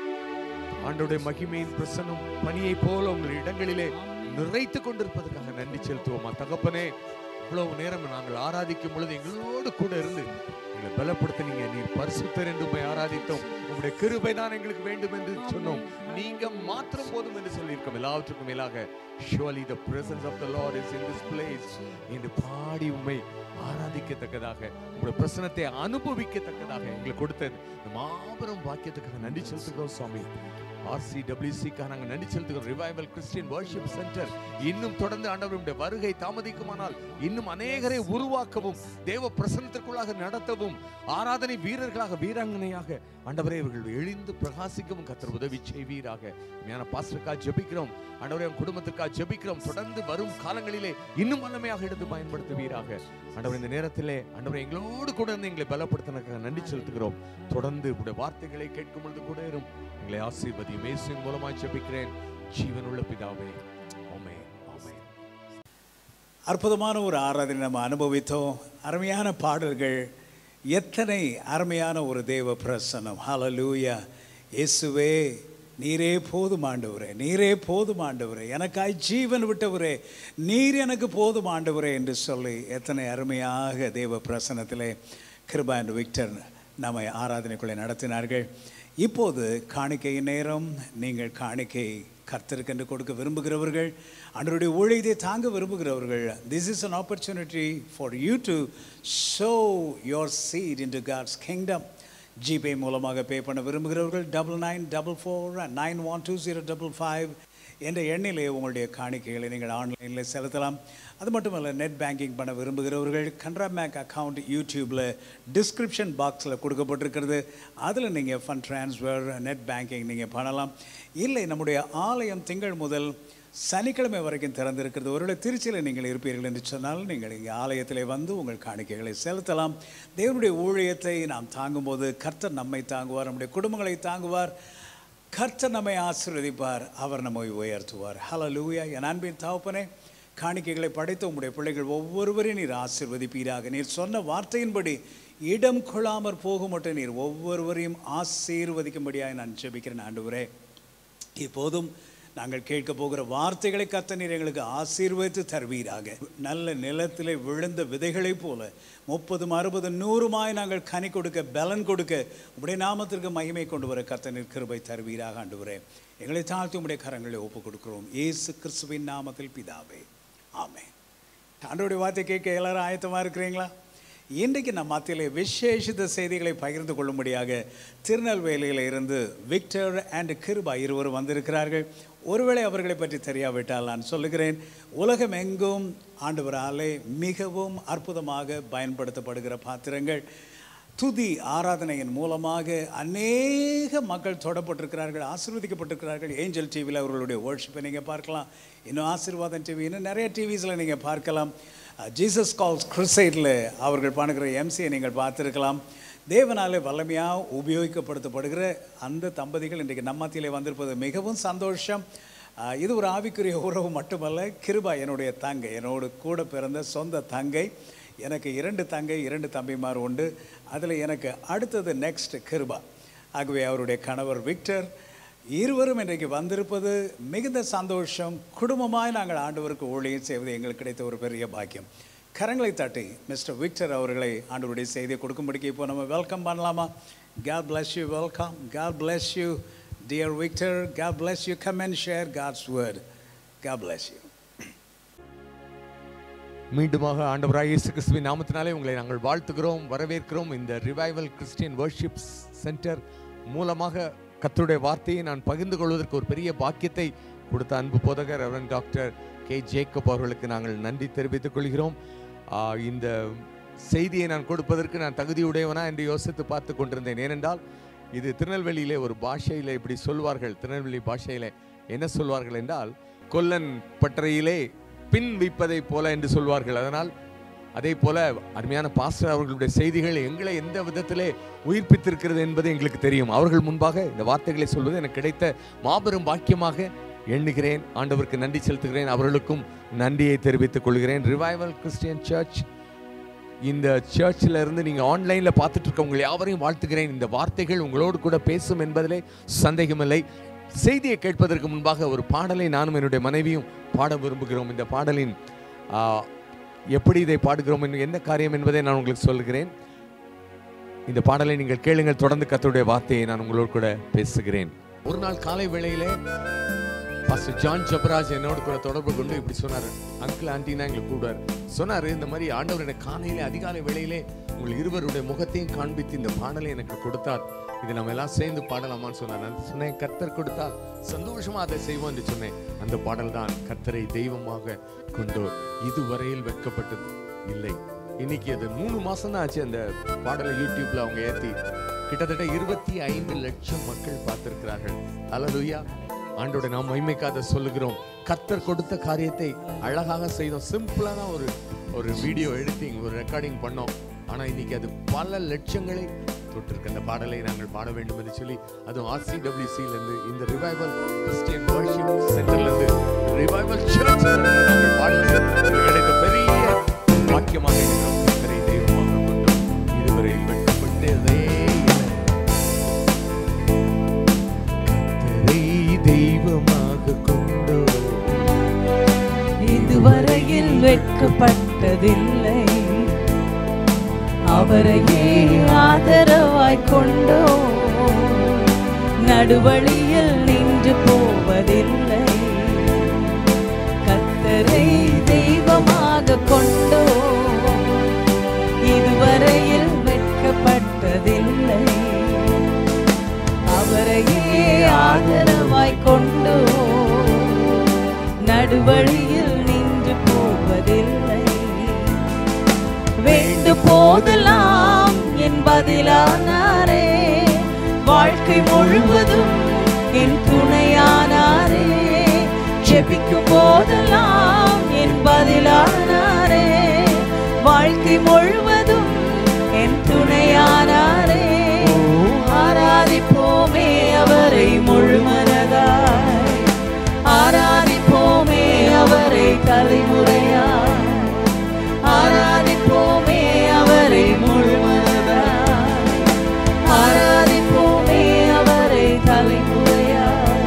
ஆண்டோடைய மகிமையின் பிரசன்னம் பனியை போல உங்கள் இடங்களிலே நிறைத்து கொண்டிருப்பதற்காக நன்றி செலுத்துவோமா தகப்பனே இவ்வளவு நேரம் நாங்கள் ஆராதிக்கும் பொழுது எங்களோடு கூட இருந்து எங்களை பலப்படுத்தினீங்க நீர் பரிசுத்தர் என்று உம்மை ஆராதித்தோம் உங்களுடைய கிருபை தான் எங்களுக்கு வேண்டும் என்று சொன்னோம் நீங்க மாத்திரம் போதும் என்று சொல்லியிருக்கோம் எல்லாவற்றுக்கும் மேலாக surely the presence of the lord is in this place என்று பாடி உம்மை ஆராதிக்கத்தக்கதாக உங்களுடைய பிரசனத்தை அனுபவிக்கத்தக்கதாக எங்களுக்கு கொடுத்த இந்த மாபெரும் பாக்கியத்துக்காக நன்றி செலுத்துகிறோம் சுவாமி ஆர்சிடபிள்யூசிக்காக நாங்கள் நன்றி செலுத்துகிறோம் ரிவைவல் கிறிஸ்டியன் வர்ஷிப் சென்டர் இன்னும் தொடர்ந்து ஆண்டவருடைய வருகை தாமதிக்குமானால் இன்னும் அநேகரை உருவாக்கவும் தேவ பிரசனத்திற்குள்ளாக நடத்தவும் ஆராதனை வீரர்களாக வீராங்கனையாக ஆண்டவரே இவர்கள் எழுந்து பிரகாசிக்கவும் கத்தர் உதவி செய்வீராக ஞான பாஸ்டருக்கா ஜெபிக்கிறோம் ஆண்டவரே உன் குடும்பத்திற்காக ஜெபிக்கிறோம் தொடர்ந்து வரும் காலங்களிலே இன்னும் வல்லமையாக எடுத்து பயன்படுத்துவீராக ஆண்டவர் இந்த நேரத்திலே ஆண்டவர் எங்களோடு கூட இருந்து எங்களை பலப்படுத்தினதுக்காக நன்றி செலுத்துகிறோம் தொடர்ந்து உடைய வார்த்தைகளை கேட்கும் பொழுது கூட இரும் எங்களை ஆசீர்வதியும் இயேசுவின் மூலமாய் ஜெபிக்கிறேன் ஜீவனுள்ள பிதாவே ஆமென் ஆமென் அற்புதமான ஒரு ஆராதனை நம்ம அனுபவித்தோம் அருமையான பாடல்கள் எத்தனை அருமையான ஒரு தேவ பிரசன்னம் ஹalleluya இயேசுவே நீரே போதும் ஆண்டவரே நீரே போதும் ஆண்டவரே எனக்காய் ஜீவன் விட்டவரே நீர் எனக்கு போதும் ஆண்டவரே என்று சொல்லி எத்தனை அருமையாக தேவ பிரசன்னத்திலே கிருபா அண்ட் விக்டர் நம்மை ஆராதனைக்குள்ளே நடத்தினார்கள் இப்போது காணிக்கை நேரம் நீங்கள் காணிக்கை கர்த்தருக்கென்று கொடுக்க விரும்புகிறவர்கள் அன்றருடைய ஊழியத்தை தாங்க விரும்புகிறவர்கள் this is an opportunity for you to show your seed into God's kingdom GPay மூலமாக பே பண்ண விரும்புகிறவர்கள் double nine double four nine one two zero double five என்ற எண்ணிலே உங்களுடைய காணிக்கைகளை நீங்கள் ஆன்லைனில் செலுத்தலாம் அது மட்டுமல்ல நெட் பேங்கிங் பண்ண விரும்புகிறவர்கள் கனரா பேங்க் அக்கவுண்ட் யூடியூப்பில் டிஸ்கிரிப்ஷன் பாக்ஸில் கொடுக்கப்பட்டிருக்கிறது அதில் நீங்கள் ஃபண்ட் ட்ரான்ஸ்ஃபர் நெட் பேங்கிங் நீங்கள் பண்ணலாம் இல்லை நம்முடைய ஆலயம் திங்கள் முதல் சனிக்கிழமை வரைக்கும் திறந்திருக்கிறது ஒருவேளை திருச்சியில் நீங்கள் இருப்பீர்கள் என்று சொன்னால் நீங்கள் இங்கே ஆலயத்திலே வந்து உங்கள் காணிக்கைகளை செலுத்தலாம் தேவனுடைய ஊழியத்தை நாம் தாங்கும்போது கர்த்தர் நம்மை தாங்குவார் நம்முடைய குடும்பங்களை தாங்குவார் கர்த்தர் நம்மை ஆசீர்வதிப்பார் அவர் நம்மை உயர்த்துவார் ஹalleluya என் அன்பின் தகப்பனே காணிக்கைகளை படைத்த உம்முடைய பிள்ளைகள் ஒவ்வொருவரையும் நீர் ஆசீர்வதிப்பீராக நீர் சொன்ன வார்த்தையின்படி இடம் கொள்ளாமற் போக மட்டும் நீர் ஒவ்வொருவரையும் ஆசீர்வதிக்கும்படியாக நான் ஜெபிக்கிறேன் ஆண்டவரே இப்போதும் நாங்கள் கேட்க போகிற வார்த்தைகளை கத்த நீர் எங்களுக்கு ஆசீர்வதித்து தருவீராக நல்ல நிலத்திலே விழுந்த விதைகளைப் போல முப்பதும் அறுபது நூறுமாய் நாங்கள் கனி கொடுக்க பலன் கொடுக்க உடைய நாமத்திற்கு மகிமை கொண்டு வர கத்த நீர் கிருபை தருவீராக ஆண்டவரே எங்களை தாழ்த்தி உடைய கரங்களை ஒப்புக் கொடுக்கிறோம் இயேசு கிறிஸ்துவின் நாமத்தில் பிதாவே ஆமென் ஆண்டவருடைய வார்த்தை கேட்க எல்லாரும் ஆயத்தமாக இருக்கிறீங்களா இன்றைக்கு நம் மத்தியிலே விசேஷித்த செய்திகளை பகிர்ந்து கொள்ளும்படியாக திருநெல்வேலியில் இருந்து விக்டர் அண்ட் கிருபா இருவரும் வந்திருக்கிறார்கள் ஒருவேளை அவர்களை பற்றி தெரியாவிட்டால் நான் சொல்லுகிறேன் உலகம் எங்கும் ஆண்டவராலே மிகவும் அற்புதமாக பயன்படுத்தப்படுகிற பாத்திரங்கள் துதி ஆராதனையின் மூலமாக அநேக மக்கள் தொடப்பட்டிருக்கிறார்கள் ஆசீர்வதிக்கப்பட்டிருக்கிறார்கள் ஏஞ்சல் டிவியில் அவர்களுடைய worship-ஐ நீங்கள் பார்க்கலாம் இன்னும் ஆசீர்வாதம் டிவி இன்னும் நிறைய டிவிஸில் நீங்கள் பார்க்கலாம் ஜீசஸ் கால்ஸ் கிறிசைடில் அவர்கள் பண்ணுகிற எம்சியை நீங்கள் பார்த்துருக்கலாம் தேவனாலே வல்லமையாக உபயோகிக்கப்படுத்தப்படுகிற அந்த தம்பதிகள் இன்றைக்கு நம்ம மத்தியிலே வந்திருப்பது மிகவும் சந்தோஷம் ஆஹ் இது ஒரு ஆவிக்குரிய உறவு மட்டுமல்ல கிருபா என்னுடைய தங்கை என்னோடு கூட பிறந்த சொந்த தங்கை எனக்கு இரண்டு தங்கை இரண்டு தம்பிமார் உண்டு அதில் எனக்கு அடுத்தது நெக்ஸ்ட் கிருபா ஆகவே அவருடைய கணவர் விக்டர் இருவரும் இன்றைக்கு வந்திருப்பது மிகுந்த சந்தோஷம் குடும்பமாய் நாங்கள் ஆண்டவருக்கு ஊழியம் செய்வது எங்களுக்கு கிடைத்த ஒரு பெரிய பாக்கியம் கரங்களை தட்டி மிஸ்டர் விக்டர் அவர்களை ஆண்டவருடைய செய்தியை கொடுக்கும்படிக்கு இப்போ நம்ம வெல்கம் பண்ணலாமா God bless you. Welcome. God bless you, dear Victor. God bless you. Come and share God's word. God bless you. மீண்டுமாக ஆண்டவராக இயேசு கிறிஸ்துவின் நாமத்தினாலே உங்களை நாங்கள் வாழ்த்துகிறோம் வரவேற்கிறோம் இந்த ரிவைவல் கிறிஸ்டியன் வர்ஷிப் சென்டர் மூலமாக கர்த்தருடைய வார்த்தையை நான் பகிர்ந்து கொள்வதற்கு ஒரு பெரிய பாக்கியத்தை கொடுத்த அன்பு போதகர் ரெவரன் டாக்டர் கே ஜேக்கப் அவர்களுக்கு நாங்கள் நன்றி தெரிவித்துக் கொள்கிறோம் ஆஹ் இந்த செய்தியை நான் கொடுப்பதற்கு நான் தகுதியுடையவனா என்று யோசித்து பார்த்து கொண்டிருந்தேன் ஏனென்றால் இது திருநெல்வேலியிலே ஒரு பாஷையிலே இப்படி சொல்வார்கள் திருநெல்வேலி பாஷையிலே என்ன சொல்வார்கள் என்றால் கொல்லன் பட்டறையிலே பின் வைப்பதைப் போல என்று சொல்வார்கள் அதனால் அதே போல அருமையான பாஸ்டர் அவர்களுடைய செய்திகள் எங்களை எந்த விதத்திலே உயிர்ப்பித்திருக்கிறது என்பது எங்களுக்கு தெரியும் அவர்கள் முன்பாக இந்த வார்த்தைகளை சொல்வது எனக்கு கிடைத்த மாபெரும் பாக்கியமாக எண்ணுகிறேன் ஆண்டவருக்கு நன்றி செலுத்துகிறேன் அவர்களுக்கும் நன்றியை தெரிவித்துக் கொள்கிறேன் ரிவைவல் கிறிஸ்டியன் சர்ச் இந்த சர்ச்சில் இருந்து நீங்கள் ஆன்லைனில் பார்த்துட்டு இருக்கவங்க யாவரையும் வாழ்த்துகிறேன் இந்த வார்த்தைகள் உங்களோடு கூட பேசும் என்பதிலே சந்தேகமில்லை செய்தியை கேட்பதற்கு முன்பாக ஒரு பாடலை நானும் என்னுடைய மனைவியும் பாட விரும்புகிறோம் இந்த பாடலின் ஆ, எப்படி இதை பாடுகிறோம் என்று என்ன காரியம் என்பதை நான் உங்களுக்கு சொல்கிறேன் இந்த பாடலை நீங்கள் கேளுங்கள் தொடர்ந்து கர்த்தருடைய வார்த்தையை நான் உங்களோடு கூட பேசுகிறேன் ஒரு நாள் காலை வேளையிலே பாஸ்டர் ஜான் ஜபராஜ் என்னோட கூட தொடர்பு கொண்டு இப்படி சொன்னார் அங்கிள் ஆண்டினா எங்களை கூடுவார் சொன்னார் இந்த மாதிரி ஆண்டவர் எனக்கு காலையிலே அதிகாலை வேளையிலே உங்கள் இருவருடைய முகத்தையும் காண்பித்து இந்த பாடலை எனக்கு கொடுத்தார் இதை நம்ம எல்லாம் சேர்ந்து பாடலாமான்னு சொன்னார் நான் சொன்னேன் கர்த்தர் கொடுத்தால் சந்தோஷமா அதை செய்வோம் என்று சொன்னேன் அந்த பாடல் தான் கர்த்தரை தெய்வமாக கொண்டு இதுவரையில் வெட்கப்பட்டது இல்லை இன்னைக்கு அது மூணு மாசம் தான் ஆச்சு அந்த பாடலை யூடியூப்ல அவங்க ஏத்தி கிட்டத்தட்ட இருபத்தி ஐந்து லட்சம் மக்கள் பார்த்திருக்கிறார்கள் அல்லலுயா ஆண்டோட நாம் மகிமைக்காக சொல்லுகிறோம் கர்த்தர் கொடுத்த காரியத்தை அழகாக செய்தோம் சிம்பிளா தான் ஒரு ஒரு வீடியோ எடிட்டிங் ஒரு ரெக்கார்டிங் பண்ணோம் ஆனா இன்னைக்கு அது பல லட்சங்களை தொட்டிருக்கு அந்த பாடலை நாங்கள் பாட வேண்டும் என்று சொல்லி அதுவும் ஆர்சிடபிள்யூசில இருந்து இந்த ரிவைவல் கிறிஸ்டியன் வர்ஷிப் சென்டர்ல இருந்து ரிவைவல் சர்ச் நாங்கள் பாடுறது எங்களுக்கு கிடைத்த பெரிய வாக்கியமாக இருக்கிறோம் கர்த்தரை தெய்வமாக கொண்டோம் இதுவரை வெட்கப்பட்டதே இல்லை. கர்த்தரை தெய்வமாக கொண்டோம் இதுவரையில் வெட்கப்பட்டதில்லை அவரையே ஆதரவாய் கொண்டோ நடுவழியில் நின்று போவதில்லை கத்தரை தெய்வமாக கொண்டோ இதுவரையில் வெட்கப்பட்டதில்லை அவரையே ஆதரவாய் கொண்டோ நடுவழியில் நின்று போவதில்லை வேண்டு போதெல்லாம் என் பதிலானாரே வாழ்க்கை முழுவதும் என் துணையானாரே ஜெபிக்கும் போதெல்லாம் என் பதிலானாரே வாழ்க்கை முழுவதும் என் துணையானாரே ஆராதிப்போமே அவரை முழுமனதாய் ஆராதிப்போமே அவரை தலைமுறையாய் ஆராதிப்போமே அவரை முழுமனதாய் ஆராதிப்போமே அவரை தலைமுறையாய்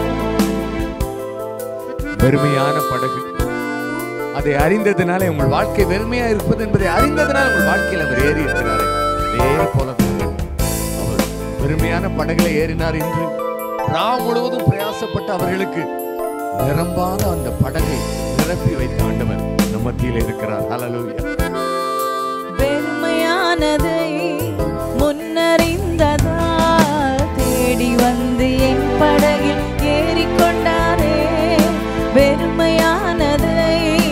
வெறுமையான படகு அதை அறிந்ததினாலே உங்கள் வாழ்க்கை வெறுமையா இருப்பது என்பதை அறிந்ததினால் உங்கள் வாழ்க்கையில் அவர் ஏறி இருக்கிறார் அதே போல அவர் வெறுமையான படகுல ஏறினார் என்று ரா முழுவதும் பிரயாசப்பட்ட அவர்களுக்கு நிரம்பாத அந்த படகை நிரப்பி வைத்த ஆண்டவர் நம் மத்தியில் இருக்கிறார் ஹalleluya வெறுமையானதை முன்னறிந்ததால் தேடி வந்து என் படகில் ஏறிக்கொண்டாரே வெறுமையானதை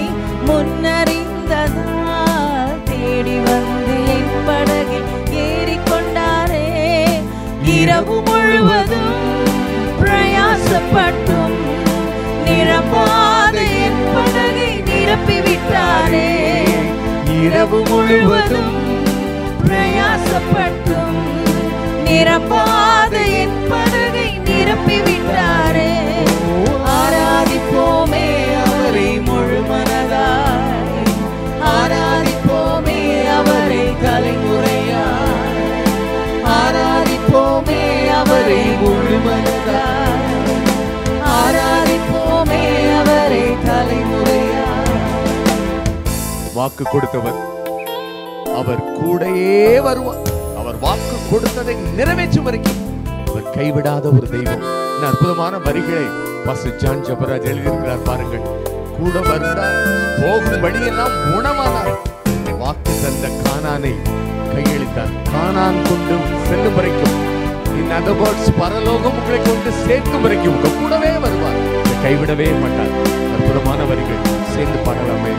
முன்னறிந்ததால் தேடி வந்து என் படகில் ஏறிக்கொண்டாரே இரவு முழுவதும் பிரயாசப்பட்டும் நிரப்பாத என் படகை நிரப்பி விட்டாரே இரவு முழுவதும் பிரயாசப்பட்டும் நிரப்பாத என் படகை நிரப்பி விட்டாரே ஆராதிப்போமே அவரை முழுமனதாய் ஆராதிப்போமே அவரை தலைமுறையாய் ஆராதிப்போமே அவரை முழுமனதாய் ஆராதிப்போமே அவரை தலைமுறையாய் வாக்கு கொடுத்தவர் அவர் கூடயே வருவார் அவர் வாக்கு கொடுத்ததை நிறைவேற்றும் வரைக்கும் அவர் கைவிடாத ஒரு தெய்வம் இந்த அற்புதமான வரிகளை பாஸ்டர் ஜான் ஜபராஜ் எழுதியிருக்கிறார் பாருங்கள் கூட வந்தார் போகும் வழியெல்லாம் உணவானார் வாக்கு தந்த கானானை கையளித்தார் கானான் கொண்டு செல்லும் வரைக்கும் இன் அதர் வேர்ட்ஸ் பரலோகம் உங்களை கொண்டு சேர்க்கும் வரைக்கும் உங்க கூடவே வருவார் உங்களை கைவிடவே மாட்டார் அற்புதமான வரிகள் சேர்ந்து பாடலாமே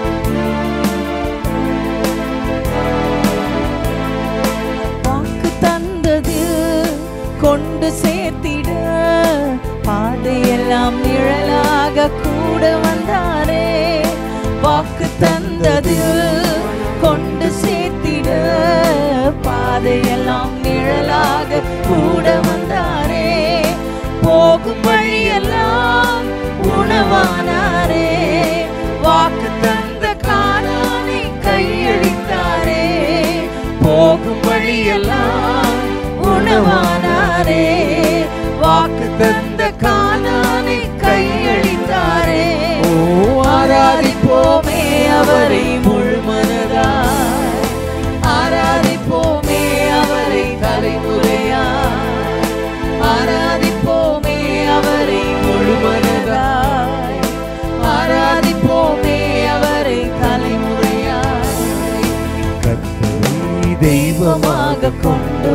வாக்கு தந்தது கொண்டு சேர்த்திட பாதையெல்லாம் நிழலாக கூட வந்தாரே வாக்கு தந்தது கொண்டு சேர்த்திட பாதையெல்லாம் நிழலாக கூட வந்தாரே போகும் வழியெல்லாம் உணவானாரே வாக்கு தந்த காணானை கையளித்தாரே போகும் வழியெல்லாம் உணவானாரே வாக்கு தந்த காணானை கையளித்தாரே ஓ ஆராதிப்போமே அவரை முழுமனதாய் ஆராதிப்போமே அவரை தலைமுறையாய் ஆராதிப்போமே அவரை முழுமனதாய் ஆராதிப்போமே அவரை தலைமுறையாய் கர்த்தரை தெய்வமாக கொண்டோ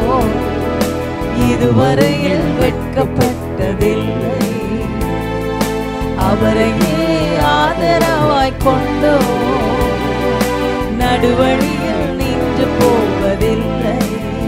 இதுவரையில் வெட்கப்பட்டதில்லை அவரையே ஆதரவாய் கொண்டோ நடுவழியில் நின்று போவதில்லை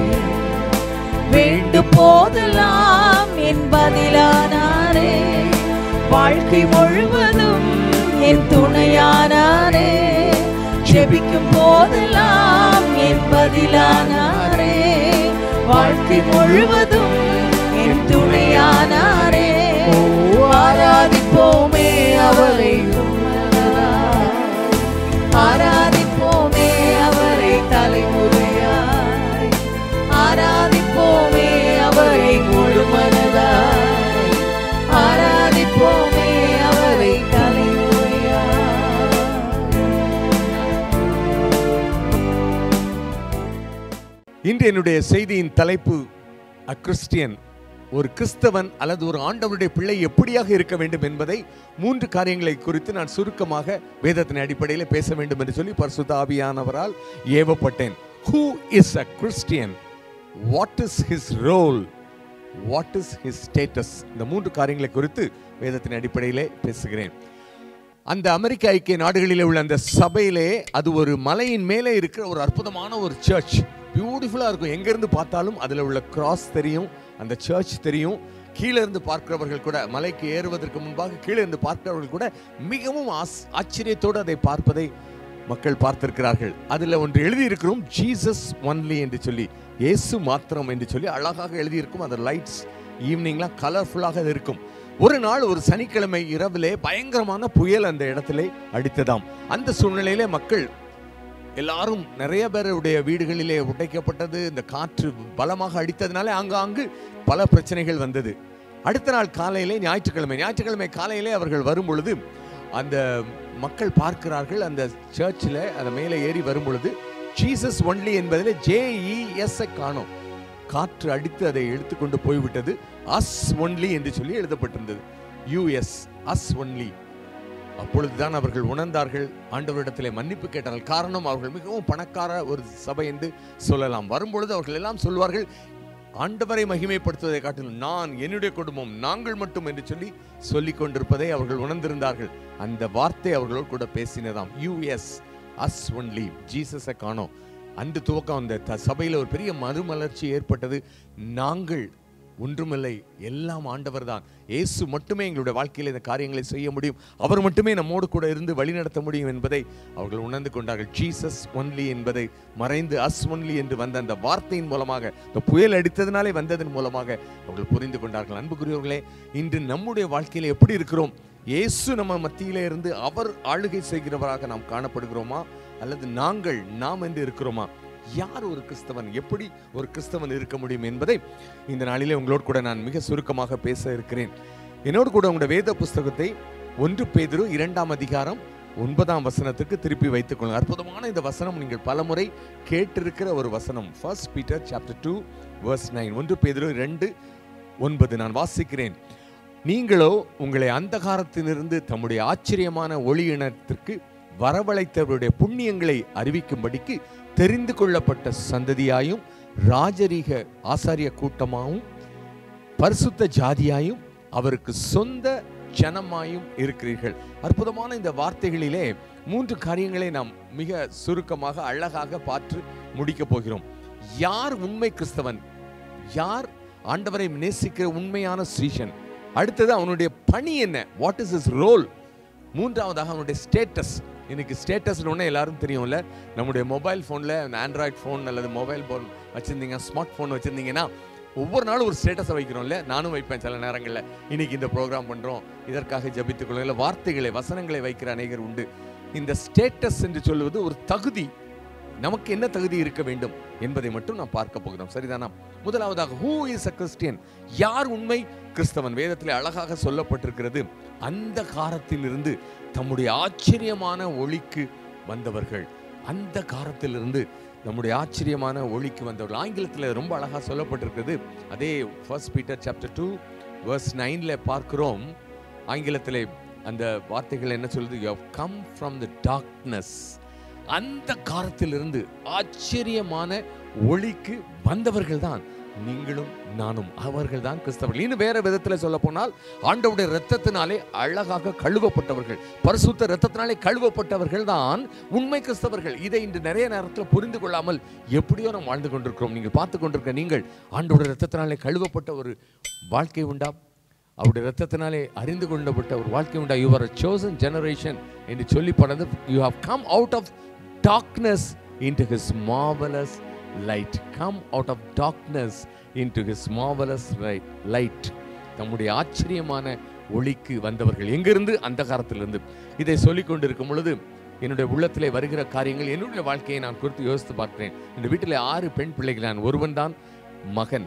வேண்டு போதெல்லாம் என் பதிலானாரே வாழ்க்கை முழுவதும் என் துணையானாரே ஜெபிக்கும் போதெல்லாம் என் பதிலானாரே வாழ்க்கை முழுவதும் என் துணையானாரே ஓ ஆராதிப்போமே அவரை உன்னதராய். ஆராதிப்போமே அவரை தலைமுறையாய் ஆராதிப்போமே அவரை முழுமனதாய் ஆராதிப்போமே அவரை தலைமுறையாய் இன்று என்னுடைய செய்தியின் தலைப்பு அ கிறிஸ்டியன் ஒரு கிறிஸ்தவன் அல்லது ஒரு ஆண்டவருடைய பிள்ளை எப்படியாக இருக்க வேண்டும் என்பதை மூன்று காரியங்களை குறித்து நான் சுருக்கமாக வேதத்தின் அடிப்படையில் பேச வேண்டும் என்று சொல்லி பரிசுத்த ஆவியானவரால் ஏவப்பட்டேன் who is a Christian what is his role what is his status இந்த மூன்று காரியங்களை குறித்து வேதத்தின் அடிப்படையிலே பேசுகிறேன் அந்த அமெரிக்க ஐக்கிய நாடுகளிலே உள்ள அந்த சபையிலே அது ஒரு மலையின் மேலே இருக்கிற ஒரு அற்புதமான ஒரு சர்ச் பியூட்டிஃபுல்லாக இருக்கும் எங்கேருந்து பார்த்தாலும் அதில் உள்ள கிராஸ் தெரியும் அந்த சர்ச் தெரியும் கீழே இருந்து பார்க்கிறவர்கள் கூட மலைக்கு ஏறுவதற்கு முன்பாக கீழே இருந்து பார்க்கிறவர்கள் கூட மிகவும் ஆஸ் ஆச்சரியத்தோடு அதை பார்ப்பதை மக்கள் பார்த்திருக்கிறார்கள் அதில் ஒன்று எழுதியிருக்கிறோம் ஜீசஸ் ஒன்லி என்று சொல்லி இயேசு மாத்திரம் என்று சொல்லி அழகாக எழுதியிருக்கும் அந்த லைட்ஸ் ஈவினிங்லாம் கலர்ஃபுல்லாக இருக்கும் ஒரு நாள் ஒரு சனிக்கிழமை இரவிலே பயங்கரமான புயல் அந்த இடத்திலே அடித்ததாம் அந்த சூழ்நிலையிலே மக்கள் எல்லாரும் நிறைய பேருடைய வீடுகளிலே உடைக்கப்பட்டது இந்த காற்று பலமாக அடித்ததுனால ஆங்காங்கு பல பிரச்சனைகள் வந்தது அடுத்த நாள் காலையிலே ஞாயிற்றுக்கிழமை ஞாயிற்றுக்கிழமை காலையிலே அவர்கள் வரும் பொழுது அந்த மக்கள் பார்க்கிறார்கள் அந்த சர்ச்சில் அந்த மேலே ஏறி வரும் பொழுது ஜீசஸ் ஒன்லி என்பதில் ஜேஇஎஸ் காணோம் காற்று அடித்து அதை எடுத்துக்கொண்டு போய்விட்டது அஸ் ஒன்லி என்று சொல்லி எழுதப்பட்டிருந்தது யூஎஸ் அஸ் ஒன்லி அப்பொழுதுதான் அவர்கள் உணர்ந்தார்கள் ஆண்டவரிடத்திலே மன்னிப்பு கேட்டார்கள் காரணம் அவர்கள் மிகவும் பணக்கார ஒரு சபை என்று சொல்லலாம் வரும்பொழுது அவர்கள் எல்லாம் சொல்வார்கள் ஆண்டவரை மகிமைப்படுத்துவதை காட்டிலும் நான் என்னுடைய குடும்பம் நாங்கள் மட்டும் என்று சொல்லி சொல்லிக் கொண்டிருப்பதை அவர்கள் உணர்ந்திருந்தார்கள் அந்த வார்த்தை அவர்களோடு கூட பேசினதாம் யூஎஸ் அஸ் ஒன்லி ஜீசஸை காணோம் அன்று துவக்கம் அந்த த- சபையில ஒரு பெரிய மறுமலர்ச்சி ஏற்பட்டது நாங்கள் ஒன்றுமில்லை எல்லாம் ஆண்டவர் தான் இயேசு மட்டுமே எங்களுடைய வாழ்க்கையில் இந்த காரியங்களை செய்ய முடியும் அவர் மட்டுமே நம்மோடு கூட இருந்து வழிநடத்த முடியும் என்பதை அவர்கள் உணர்ந்து கொண்டார்கள் ஜீசஸ் ஒன்லி என்பதை மறைந்து அஸ் ஒன்லி என்று வந்த அந்த வார்த்தையின் மூலமாக இந்த புயல் அடித்ததினாலே வந்ததன் மூலமாக அவர்கள் புரிந்து கொண்டார்கள் அன்புக்குரியவர்களே இன்று நம்முடைய வாழ்க்கையில் எப்படி இருக்கிறோம் இயேசு நம்ம மத்தியிலே இருந்து அவர் ஆளுகை செய்கிறவராக நாம் காணப்படுகிறோமா அல்லது நாங்கள் நாம் என்று இருக்கிறோமா யார் ஒரு கிறிஸ்தவன் எப்படி ஒரு கிறிஸ்தவன் இருக்க முடியும் என்பதை இந்த நாளிலே உங்களோடு கூட நான் மிக சுருக்கமாக பேச இருக்கிறேன் என்னோடு கூட உங்களுடைய வேத புஸ்தகத்தை ஒன்று பேதுரு இரண்டாம் அதிகாரம் ஒன்பதாம் வசனத்துக்கு திருப்பி வைத்துக் கொள்ளுங்க அற்புதமான இந்த வசனம் நீங்கள் பலமுறை கேட்டிருக்கிற ஒரு வசனம் first Peter chapter two verse nine ஒன்று பேதுரு ரெண்டு ஒன்பது நான் வாசிக்கிறேன் நீங்களோ உங்களை அந்தகாரத்திலிருந்து தம்முடைய ஆச்சரியமான ஒளி இனத்திற்கு வரவழைத்தவருடைய புண்ணியங்களை அறிவிக்கும்படிக்கு தெரிந்து கொள்ளப்பட்ட சந்ததியாயும் ராஜரீக ஆசாரிய கூட்டமாகவும் பரிசுத்த ஜாதியாயும் அவருக்கு சொந்த ஜனமாயும் இருக்கிறீர்கள் அற்புதமான இந்த வார்த்தைகளிலே மூன்று காரியங்களை நாம் மிக சுருக்கமாக அழகாக பார்த்து முடிக்கப் போகிறோம் யார் உண்மை கிறிஸ்தவன் யார் ஆண்டவரை நேசிக்கிற உண்மையான ஸ்ரீஷன் அடுத்தது அவனுடைய பணி என்ன வாட் இஸ் இஸ் ரோல் மூன்றாவதாக அவனுடைய ஸ்டேட்டஸ் இன்னைக்கு ஸ்டேட்டஸ் ஒன்று எல்லாரும் தெரியும்ல நம்முடைய மொபைல் ஃபோனில் ஆண்ட்ராய்ட் ஃபோன் அல்லது மொபைல் ஃபோன் வச்சுருந்தீங்க ஸ்மார்ட் ஃபோன் வச்சுருந்தீங்கன்னா ஒவ்வொரு நாளும் ஒரு ஸ்டேட்டஸை வைக்கிறோம்ல நானும் வைப்பேன் சில நேரங்களில் இன்னைக்கு இந்த ப்ரோக்ராம் பண்ணுறோம் இதற்காக ஜபித்துக் கொள்ளும் இல்லை வார்த்தைகளை வசனங்களை வைக்கிற அநேகர் உண்டு இந்த ஸ்டேட்டஸ் என்று சொல்வது ஒரு தகுதி நமக்கு என்ன தகுதி இருக்க வேண்டும் என்பதை மட்டும் நாம் பார்க்க போகிறோம் சரிதானா முதலாவதாக ஹூ இஸ் அ கிறிஸ்டியன் யார் உண்மை கிறிஸ்தவன் வேதத்தில் அழகாக சொல்லப்பட்டிருக்கிறது அந்த காலத்திலிருந்து தம்முடைய ஆச்சரியமான ஒளிக்கு வந்தவர்கள் அந்த காலத்திலிருந்து நம்முடைய ஆச்சரியமான ஒளிக்கு வந்தவர்கள் ஆங்கிலத்தில் ரொம்ப அழகாக சொல்லப்பட்டிருக்கிறது அதே first Peter chapter two verse நைனில் பார்க்கிறோம் ஆங்கிலத்தில் அந்த வார்த்தைகள் என்ன சொல்லுது you come from the darkness அந்த காலத்திலிருந்து ஆச்சரியமான ஒளிக்கு வந்தவர்கள் தான் நீங்களும் நானும் அவர்கள் தான் கிறிஸ்தவர்கள் இன்னும் வேற விதத்துல சொல்ல போனால் ஆண்டவுடைய இரத்தத்தினாலே அழகாக கழுவப்பட்டவர்கள் பரிசுத்த இரத்தத்தினாலே கழுவப்பட்டவர்கள் தான் உண்மை கிறிஸ்தவர்கள் இதை இன்று நிறைய நேரத்தில் புரிந்து கொள்ளாமல் எப்படியோ நாம் வாழ்ந்து கொண்டிருக்கிறோம் நீங்கள் பார்த்து கொண்டிருக்க நீங்கள் ஆண்டவுடைய இரத்தத்தினாலே கழுவப்பட்ட ஒரு வாழ்க்கை உண்டா அவருடைய ரத்தத்தினாலே அறிந்து கொள்ளப்பட்ட ஒரு வாழ்க்கை உண்டா யூ ஆர் chosen ஜெனரேஷன் என்று சொல்லி படந்து you have come out of darkness into his marvellous light come out of darkness into his marvellous light தம்முடைய ஆச்சரியமான ஒளிக்கு வந்தவர்கள் எங்கிருந்து அந்த காலத்திலிருந்து இதை சொல்லிக் கொண்டிருக்கும் பொழுது என்னுடைய உள்ளத்திலே வருகிற காரியங்கள் என்னுடைய வாழ்க்கையை நான் குறித்து யோசித்து பார்க்கிறேன் இந்த வீட்டில் ஆறு பெண் பிள்ளைகள் நான் ஒருவன் தான் மகன்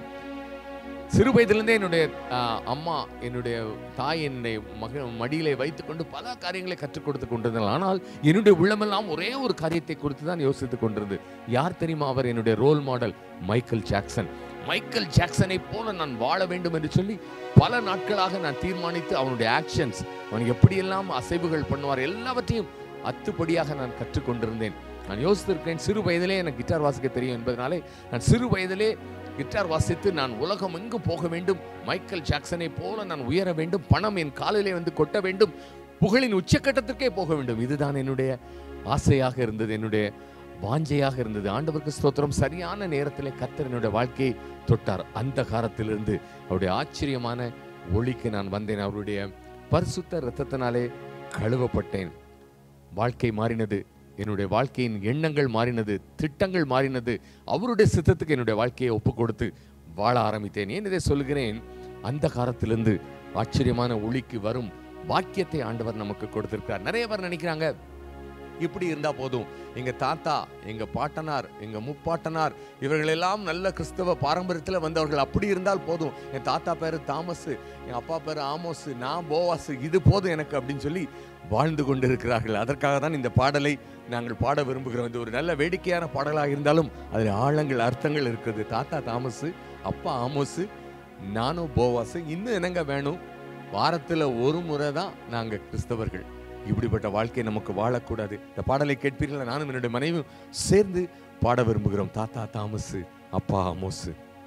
சிறு வயதிலிருந்தே என்னுடைய ஆ, அம்மா என்னுடைய தாய் என்னுடைய மக மடியிலே வைத்துக்கொண்டு பல காரியங்களை கற்றுக் கொடுத்து கொண்டிருந்தாள் ஆனால் என்னுடைய உள்ளமெல்லாம் ஒரே ஒரு காரியத்தை குறித்து தான் யோசித்துக் கொண்டிருந்தது யார் தெரியுமா அவர் என்னுடைய ரோல் மாடல் மைக்கேல் ஜாக்சன் மைக்கேல் ஜாக்சனை போல நான் வாழ வேண்டும் என்று சொல்லி பல நாட்களாக நான் தீர்மானித்து அவனுடைய ஆக்ஷன்ஸ் அவன் எப்படியெல்லாம் அசைவுகள் பண்ணுவார் எல்லாவற்றையும் அத்துப்படியாக நான் கற்றுக்கொண்டிருந்தேன் நான் யோசித்திருக்கிறேன் சிறு வயதிலே எனக்கு கிட்டார் வாசிக்க தெரியும் என்பதனாலே நான் சிறு வயதிலே கிட்டார் வாசித்து நான் உலகம் எங்கு போக வேண்டும் மைக்கேல் ஜாக்சனை போல நான் உயர வேண்டும் பணம் என் காலிலே வந்து கொட்ட வேண்டும் புகழின் உச்சக்கட்டத்திற்கே போக வேண்டும் இதுதான் என்னுடைய ஆசையாக இருந்தது என்னுடைய வாஞ்சையாக இருந்தது ஆண்டவருக்கு ஸ்தோத்திரம் சரியான நேரத்திலே கர்த்தர் என்னுடைய வாழ்க்கையை தொட்டார் அந்த காலத்திலிருந்து அவருடைய ஆச்சரியமான ஒளிக்கு நான் வந்தேன் அவருடைய பரிசுத்த இரத்தத்தினாலே கழுவப்பட்டேன் வாழ்க்கை மாறினது என்னுடைய வாழ்க்கையின் எண்ணங்கள் மாறினது திட்டங்கள் மாறினது அவருடைய சித்தத்துக்கு என்னுடைய வாழ்க்கையை ஒப்பு கொடுத்து வாழ ஆரம்பித்தேன் ஏன் இதை சொல்லுகிறேன் அந்த காலத்திலிருந்து ஆச்சரியமான ஒளிக்கு வரும் வாக்கியத்தை ஆண்டவர் நமக்கு கொடுத்திருக்கார் நிறைய பேர் நினைக்கிறாங்க இப்படி இருந்தா போதும் எங்க தாத்தா எங்க பாட்டனார் எங்க முப்பாட்டனார் இவர்களெல்லாம் நல்ல கிறிஸ்தவ பாரம்பரியத்தில் வந்தவர்கள் அப்படி இருந்தால் போதும் என் தாத்தா பேரு தாமஸ் என் அப்பா பேரு ஆமோஸ் நான் போவாஸ் இது போதும் எனக்கு அப்படின்னு சொல்லி வாழ்ந்து கொண்டிருக்கிறார்கள் அதற்காக தான் இந்த பாடலை நாங்கள் பாட விரும்புகிறோம் இது ஒரு நல்ல வேடிக்கையான பாடலாக இருந்தாலும் அதில் ஆழங்கள் அர்த்தங்கள் இருக்குது தாத்தா தாமஸ் அப்பா ஆமோஸ் நானும் போவாஸ் இன்னும் என்னங்க வேணும் வாரத்தில் ஒரு முறை தான் நாங்கள் கிறிஸ்தவர்கள் இப்படிப்பட்ட வாழ்க்கை நமக்கு வாழக்கூடாது இந்த பாடலை கேட்பீர்கள் நானும் என்னுடைய மனைவியும் சேர்ந்து பாட விரும்புகிறோம் தாத்தா தாமஸ் அப்பா ஆமோஸ்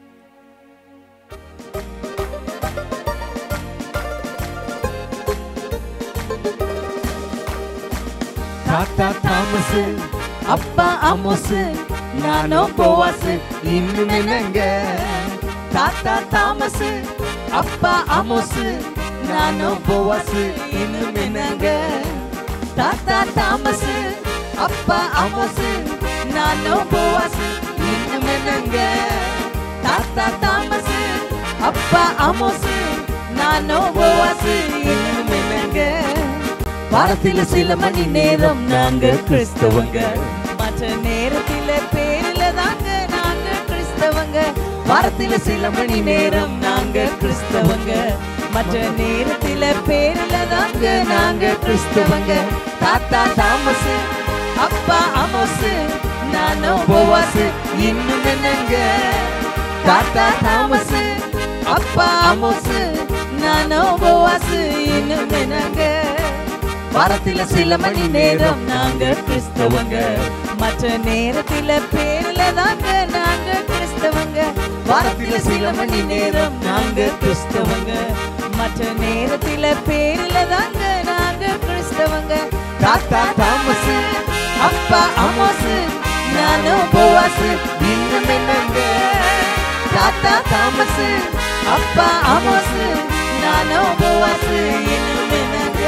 தாத்தா தாமஸ் அப்பா அமோஸ் நானும் போவாஸ் இன்னும் என்னங்க தாத்தா தாமஸ் அப்பா அமோஸ் நானும் போவாஸ் இன்னும் என்னங்க தாத்தா தாமஸ் அப்பா அமோஸ் நானும் போவாஸ் இன்னும் என்னங்க தாத்தா தாமஸ் அப்பா அமோஸ் நானும் போவாஸ் இன்னும் என்னங்க வாரத்தில சில மணி நேரம் நாங்க கிறிஸ்தவங்க மற்ற நேரத்தில பேரில தாங்க நாங்க கிறிஸ்தவங்க வாரத்தில சில மணி நேரம் நாங்க கிறிஸ்தவங்க மற்ற நேரத்தில பேர்ல தாங்க நாங்க கிறிஸ்தவங்க தாத்தா தாமஸ் அப்பா அமோஸ் நானும் போவாஸ் இன்னும் என்னங்க தாத்தா தாமஸ் அப்பா அமோஸ் நானும் போவாஸ் இன்னும் என்னங்க வாரத்தில சில மணி நேரம் நாங்க கிறிஸ்தவங்க மற்ற நேரத்தில பேர்ல தாங்க நாங்க கிறிஸ்தவங்க வாரத்தில சில மணி நேரம் நாங்க கிறிஸ்தவங்க மற்ற நேரத்தில பேர்ல தாங்க நாங்க கிறிஸ்தவங்க தாத்தா தாமஸ் அப்பா அமோஸ் நானும் போவாஸ் இன்னும் என்னங்க தாத்தா தாமஸ் அப்பா அமோஸ் நானும் போவாஸ் இன்னும் என்னங்க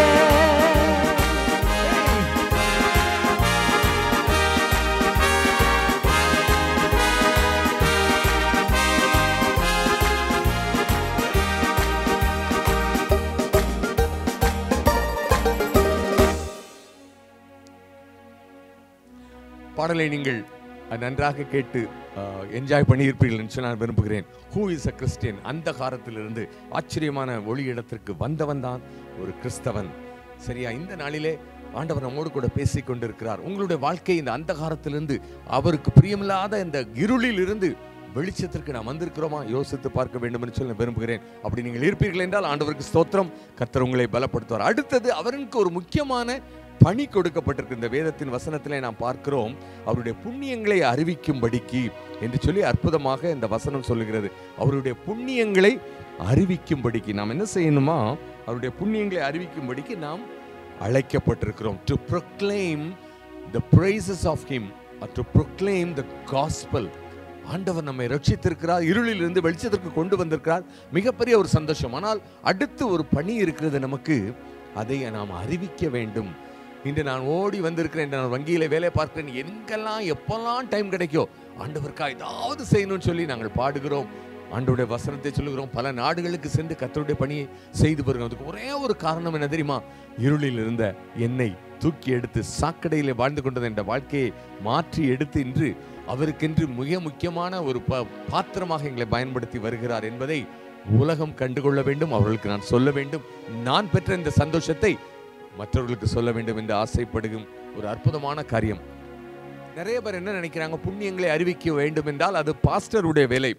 பாடலை நீங்கள் அஹ், நன்றாக கேட்டு என்ஜாய் பண்ணியிருப்பீர்கள் என்று நான் விரும்புகிறேன் ஹூ இஸ் அ கிறிஸ்டியன் அந்த காலத்திலிருந்து ஆச்சரியமான ஒளி இடத்திற்கு வந்தவன் தான் ஒரு கிறிஸ்தவன் சரியா இந்த நாளிலே ஆண்டவர் நம்மோடு கூட பேசிக் கொண்டிருக்கிறார் உங்களுடைய வாழ்க்கை இந்த அந்தகாரத்திலிருந்து அவருக்கு பிரியமில்லாத இந்த இருளில் இருந்து வெளிச்சத்திற்கு நாம் வந்திருக்கிறோமா யோசித்து பார்க்க வேண்டும் என்று சொல்லி நான் விரும்புகிறேன் அப்படி நீங்கள் இருப்பீர்கள் என்றால் ஆண்டவருக்கு ஸ்தோத்திரம் கர்த்தர் உங்களை பலப்படுத்துவார் அடுத்தது அவருக்கு ஒரு முக்கியமான பணி கொடுக்கப்பட்டிருக்கு இந்த வேதத்தின் வசனத்திலே நாம் பார்க்கிறோம் அவருடைய புண்ணியங்களை அறிவிக்கும்படிக்கு என்று சொல்லி அற்புதமாக இந்த வசனம் சொல்லுகிறது அவருடைய புண்ணியங்களை அறிவிக்கும்படிக்கு நாம் என்ன செய்யணுமா அவருடைய புண்ணியங்களை அறிவிக்கும்படிக்கு நாம் அழைக்கப்பட்டிருக்கிறோம் to proclaim the praises of him or to proclaim the gospel ஆண்டவர் நம்மை ரட்சித்திருக்கிறார் இருளில் இருந்து வெளிச்சத்திற்கு கொண்டு வந்திருக்கிறார் மிகப்பெரிய ஒரு சந்தோஷம் ஆனால் அடுத்து ஒரு பணி இருக்கிறது நமக்கு அதை நாம் அறிவிக்க வேண்டும் இன்று நான் ஓடி வந்திருக்கிறேன் இன்று நான் வங்கியில வேலை பார்க்கிறேன் எங்கெல்லாம் எப்பெல்லாம் டைம் கிடைக்கோ ஆண்டவருக்கா ஏதாவது செய்யணும்னு சொல்லி நாங்கள் பாடுகிறோம் ஆண்டவருடைய வசனத்தை சொல்லுகிறோம் பல நாடுகளுக்கு சென்று கர்த்தருடைய பணியை செய்து வருகிறோம் அதுக்கு ஒரே ஒரு காரணம் என்ன தெரியுமா இருளில் இருந்த என்னை தூக்கி எடுத்து சாக்கடையிலே வாழ்ந்து கொண்டது என்ற வாழ்க்கையை மாற்றி எடுத்து இன்று அவருக்கென்று மிக முக்கியமான ஒரு ப- பாத்திரமாக எங்களை பயன்படுத்தி வருகிறார் என்பதை உலகம் கண்டுகொள்ள வேண்டும் அவர்களுக்கு நான் சொல்ல வேண்டும் நான் பெற்ற இந்த சந்தோஷத்தை மற்றவர்களுக்கு சொல்ல வேண்டும் என்று ஆசைப்படுகும் ஒரு அற்புதமான காரியம் நிறைய பேர் என்ன நினைக்கிறாங்க புண்ணியங்களை அறிவிக்க வேண்டும் என்றால் அது பாஸ்டருடைய வேலை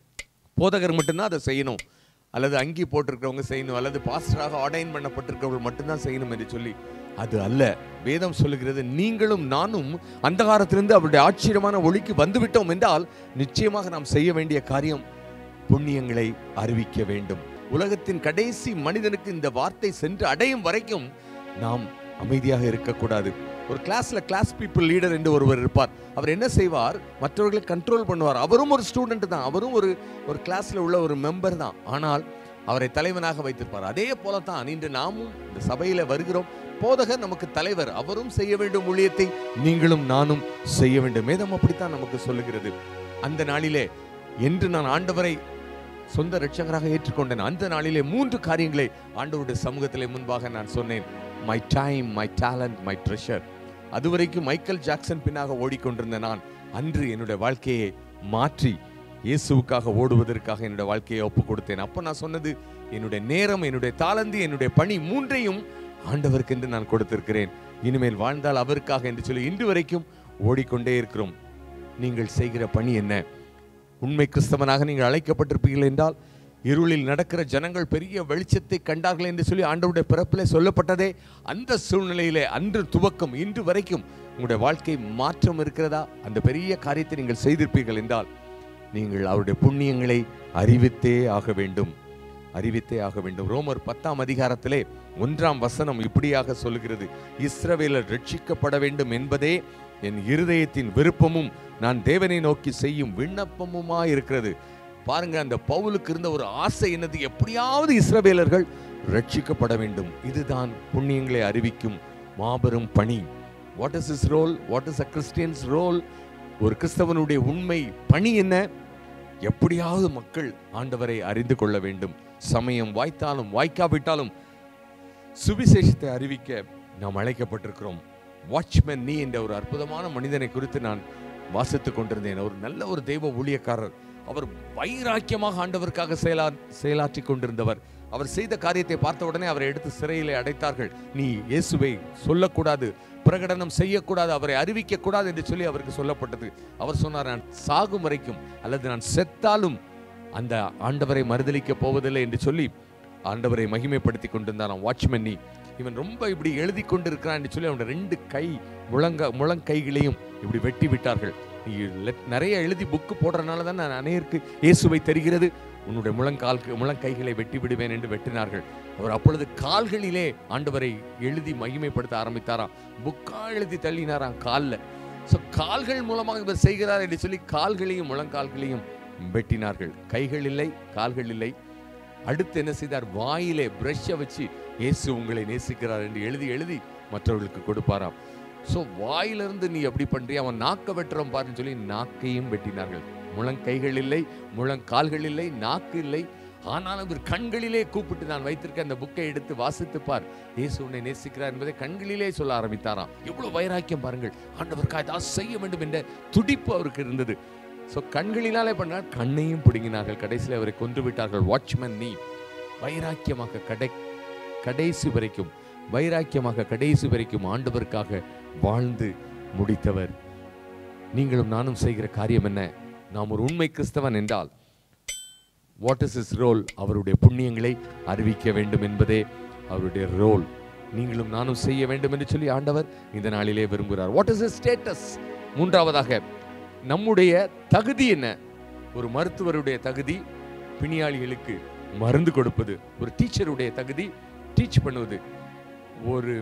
போதகர் மட்டும்தான் அதை செய்யணும் அல்லது அங்கி போட்டிருக்கிறவங்க செய்யணும் அல்லது பாஸ்டராக ஆர்டைன் பண்ணப்பட்டிருக்கிறவர்கள் மட்டும்தான் செய்யணும் என்று சொல்லி அது அல்ல வேதம் சொல்லுகிறது நீங்களும் நானும் அந்தகாரத்திலிருந்து அவருடைய ஆச்சரியமான ஒளிக்கு வந்துவிட்டோம் என்றால் நிச்சயமாக நாம் செய்ய வேண்டிய காரியம் புண்ணியங்களை அறிவிக்க வேண்டும் உலகத்தின் கடைசி மனிதனுக்கு இந்த வார்த்தை சென்று அடையும் வரைக்கும் நாம் அமைதியாக இருக்கக்கூடாது ஒரு கிளாஸ்ல கிளாஸ் பீப்புள் லீடர் என்று ஒருவர் இருப்பார் அவர் என்ன செய்வார் மற்றவர்களை கண்ட்ரோல் பண்ணுவார் அவரும் ஒரு ஸ்டூடெண்ட் தான் அவரும் ஒரு ஒரு கிளாஸ்ல உள்ள ஒரு மெம்பர் தான் ஆனால் அவரை தலைவனாக வைத்திருப்பார் அதே போல தான் இன்று நாமும் இந்த சபையில வருகிறோம் போதகர் நமக்கு தலைவர் அவரும் செய்ய வேண்டும் ஊழியத்தை நீங்களும் நானும் செய்ய வேண்டும் வேதம் அப்படித்தான் நமக்கு சொல்லுகிறது அந்த நாளிலே என்று நான் ஆண்டவரை சொந்த ரட்சகராக ஏற்றுக்கொண்டேன் அந்த நாளிலே மூன்று காரியங்களை ஆண்டவருடைய சமூகத்திலே முன்பாக நான் சொன்னேன் my time my talent my treasure அதுவரைக்கும் மைக்கேல் ஜாக்சன் பின்னாக ஓடிக்கொண்டிருந்த நான் அன்று என்னுடைய வாழ்க்கையை மாற்றி இயேசுவுக்காக ஓடுவதற்காக என்னுடைய வாழ்க்கையை ஒப்பு கொடுத்தேன் அப்போ நான் சொன்னது என்னுடைய நேரம் என்னுடைய தாளந்து என்னுடைய பணி மூன்றையும் ஆண்டவருக்கென்று நான் கொடுத்திருக்கிறேன் இனிமேல் வாழ்ந்தால் அவருக்காக என்று சொல்லி இன்று வரைக்கும் ஓடிக்கொண்டே இருக்கிறோம் நீங்கள் செய்கிற பணி என்ன உண்மை கிறிஸ்தவனாக நீங்கள் அழைக்கப்பட்டிருப்பீர்கள் என்றால் இருளில் நடக்கிற ஜனங்கள் பெரிய வெளிச்சத்தை கண்டார்கள் என்று சொல்லி ஆண்டவருடைய பிறப்பிலே சொல்லப்பட்டதே அந்த சூழ்நிலையிலே அன்று துவக்கம் இன்று வரைக்கும் உங்களுடைய வாழ்க்கை மாற்றம் இருக்கிறதா அந்த பெரிய காரியத்தை நீங்கள் செய்திருப்பீர்கள் என்றால் நீங்கள் அவருடைய புண்ணியங்களை அறிவித்தே ஆக வேண்டும் அறிவித்தே ஆக வேண்டும் ரோமர் பத்தாம் அதிகாரத்திலே ஒன்றாம் வசனம் இப்படியாக சொல்லுகிறது இஸ்ரவேலர் ரட்சிக்கப்பட வேண்டும் என்பதே என் இருதயத்தின் விருப்பமும் நான் தேவனை நோக்கி செய்யும் விண்ணப்பமுமா இருக்கிறது பாருங்க அந்த பவுலுக்கு இருந்த ஒரு ஆசை என்னது எப்படியாவது இஸ்ரவேலர்கள் ரட்சிக்கப்பட வேண்டும் இதுதான் புண்ணியங்களை அறிவிக்கும் மாபெரும் பணி what is is role what is a Christian's role ஒரு கிறிஸ்தவனுடைய உண்மை பணி என்ன எப்படியாவது மக்கள் ஆண்டவரை அறிந்து கொள்ள வேண்டும் சமயம் வாய்த்தாலும் வாய்க்காவிட்டாலும் சுவிசேஷத்தை அறிவிக்க நாம் அழைக்கப்பட்டிருக்கிறோம் வாட்ச்மேன் நீ என்ற ஒரு அற்புதமான மனிதனை குறித்து நான் வாசித்துக் கொண்டிருந்தேன் ஒரு நல்ல ஒரு தெய்வ ஊழியக்காரர் அவர் வைராக்கியமாக ஆண்டவருக்காக செயலா செயலாற்றி கொண்டிருந்தவர் அவர் செய்த காரியத்தை பார்த்த உடனே அவரை எடுத்து சிறையிலே அடைத்தார்கள் நீ இயேசுவை சொல்லக்கூடாது பிரகடனம் செய்யக்கூடாது அவரை அறிவிக்க கூடாது என்று சொல்லி அவருக்கு சொல்லப்பட்டது அவர் சொன்னார் நான் சாகும் வரைக்கும் அல்லது நான் செத்தாலும் அந்த ஆண்டவரை மறுதலிக்க போவதில்லை என்று சொல்லி ஆண்டவரை மகிமைப்படுத்தி கொண்டிருந்தான் வாட்ச்மேன் நீ இவன் ரொம்ப இப்படி எழுதி கொண்டிருக்கிறான் என்று சொல்லி அவனோட ரெண்டு கை முழங்க முழங்கைகளையும் இப்படி வெட்டி விட்டார்கள் நீ let- நிறைய எழுதி புக்கு போடுறதுனால தான் நான் அநேருக்கு இயேசுவை தெரிகிறது உன்னுடைய முழங்கால் முழங்கைகளை வெட்டி விடுவேன் என்று வெட்டினார்கள் அவர் அப்பொழுது கால்களிலே ஆண்டவரை எழுதி மகிமைப்படுத்த ஆரம்பித்தாராம் புக்கா எழுதி தள்ளினாராம் காலில் ஸோ கால்கள் மூலமாக இவர் செய்கிறார் என்று சொல்லி கால்களையும் முழங்கால்களையும் வெட்டினார்கள் கைகள் இல்லை கால்கள் இல்லை அடுத்து என்ன செய்தார் வாயிலே பிரஷ்ஷை வச்சு இயேசு உங்களை நேசிக்கிறார் என்று எழுதி எழுதி மற்றவர்களுக்கு கொடுப்பாராம் ஸோ வாயிலிருந்து நீ எப்படி பண்றிய அவன் நாக்க வெட்டுறோம் பாருன்னு சொல்லி நாக்கையும் வெட்டினார்கள் முழங்கைகள் இல்லை முழங்கால்கள் இல்லை நாக்கு இல்லை ஆனாலும் இவர் கண்களிலே கூப்பிட்டு நான் வைத்திருக்க அந்த புக்கை எடுத்து வாசித்து பார் இயேசு உன்னை நேசிக்கிறார் என்பதை கண்களிலே சொல்ல ஆரம்பித்தாராம் எவ்வளவு வைராக்கியம் பாருங்கள் ஆண்டவருக்காக ஏதாவது செய்ய வேண்டும் என்ற துடிப்பு அவருக்கு இருந்தது ஸோ கண்களினாலே பண்ணால் கண்ணையும் பிடுங்கினார்கள் கடைசியில் அவரை கொன்று விட்டார்கள் வாட்ச்மேன் நீ வைராக்கியமாக கடை கடைசி வரைக்கும் வைராக்கியமாக கடைசி வரைக்கும் ஆண்டவருக்காக வாழ்ந்து முடித்தவர் நீங்களும் நானும் செய்கிற காரியம் என்ன நாம் ஒரு உண்மை கிறிஸ்தவன் என்றால் வாட் இஸ் இஸ் ரோல் அவருடைய புண்ணியங்களை அறிவிக்க வேண்டும் என்பதே அவருடைய ரோல் நீங்களும் நானும் செய்ய வேண்டும் என்று சொல்லி ஆண்டவர் இந்த நாளிலே விரும்புகிறார் வாட் இஸ் ஸ்டேட்டஸ் மூன்றாவதாக நம்முடைய தகுதி என்ன ஒரு மருத்துவருடைய தகுதி பிணியாளிகளுக்கு மருந்து கொடுப்பது ஒரு டீச்சருடைய தகுதி டீச் பண்ணுவது ஒரு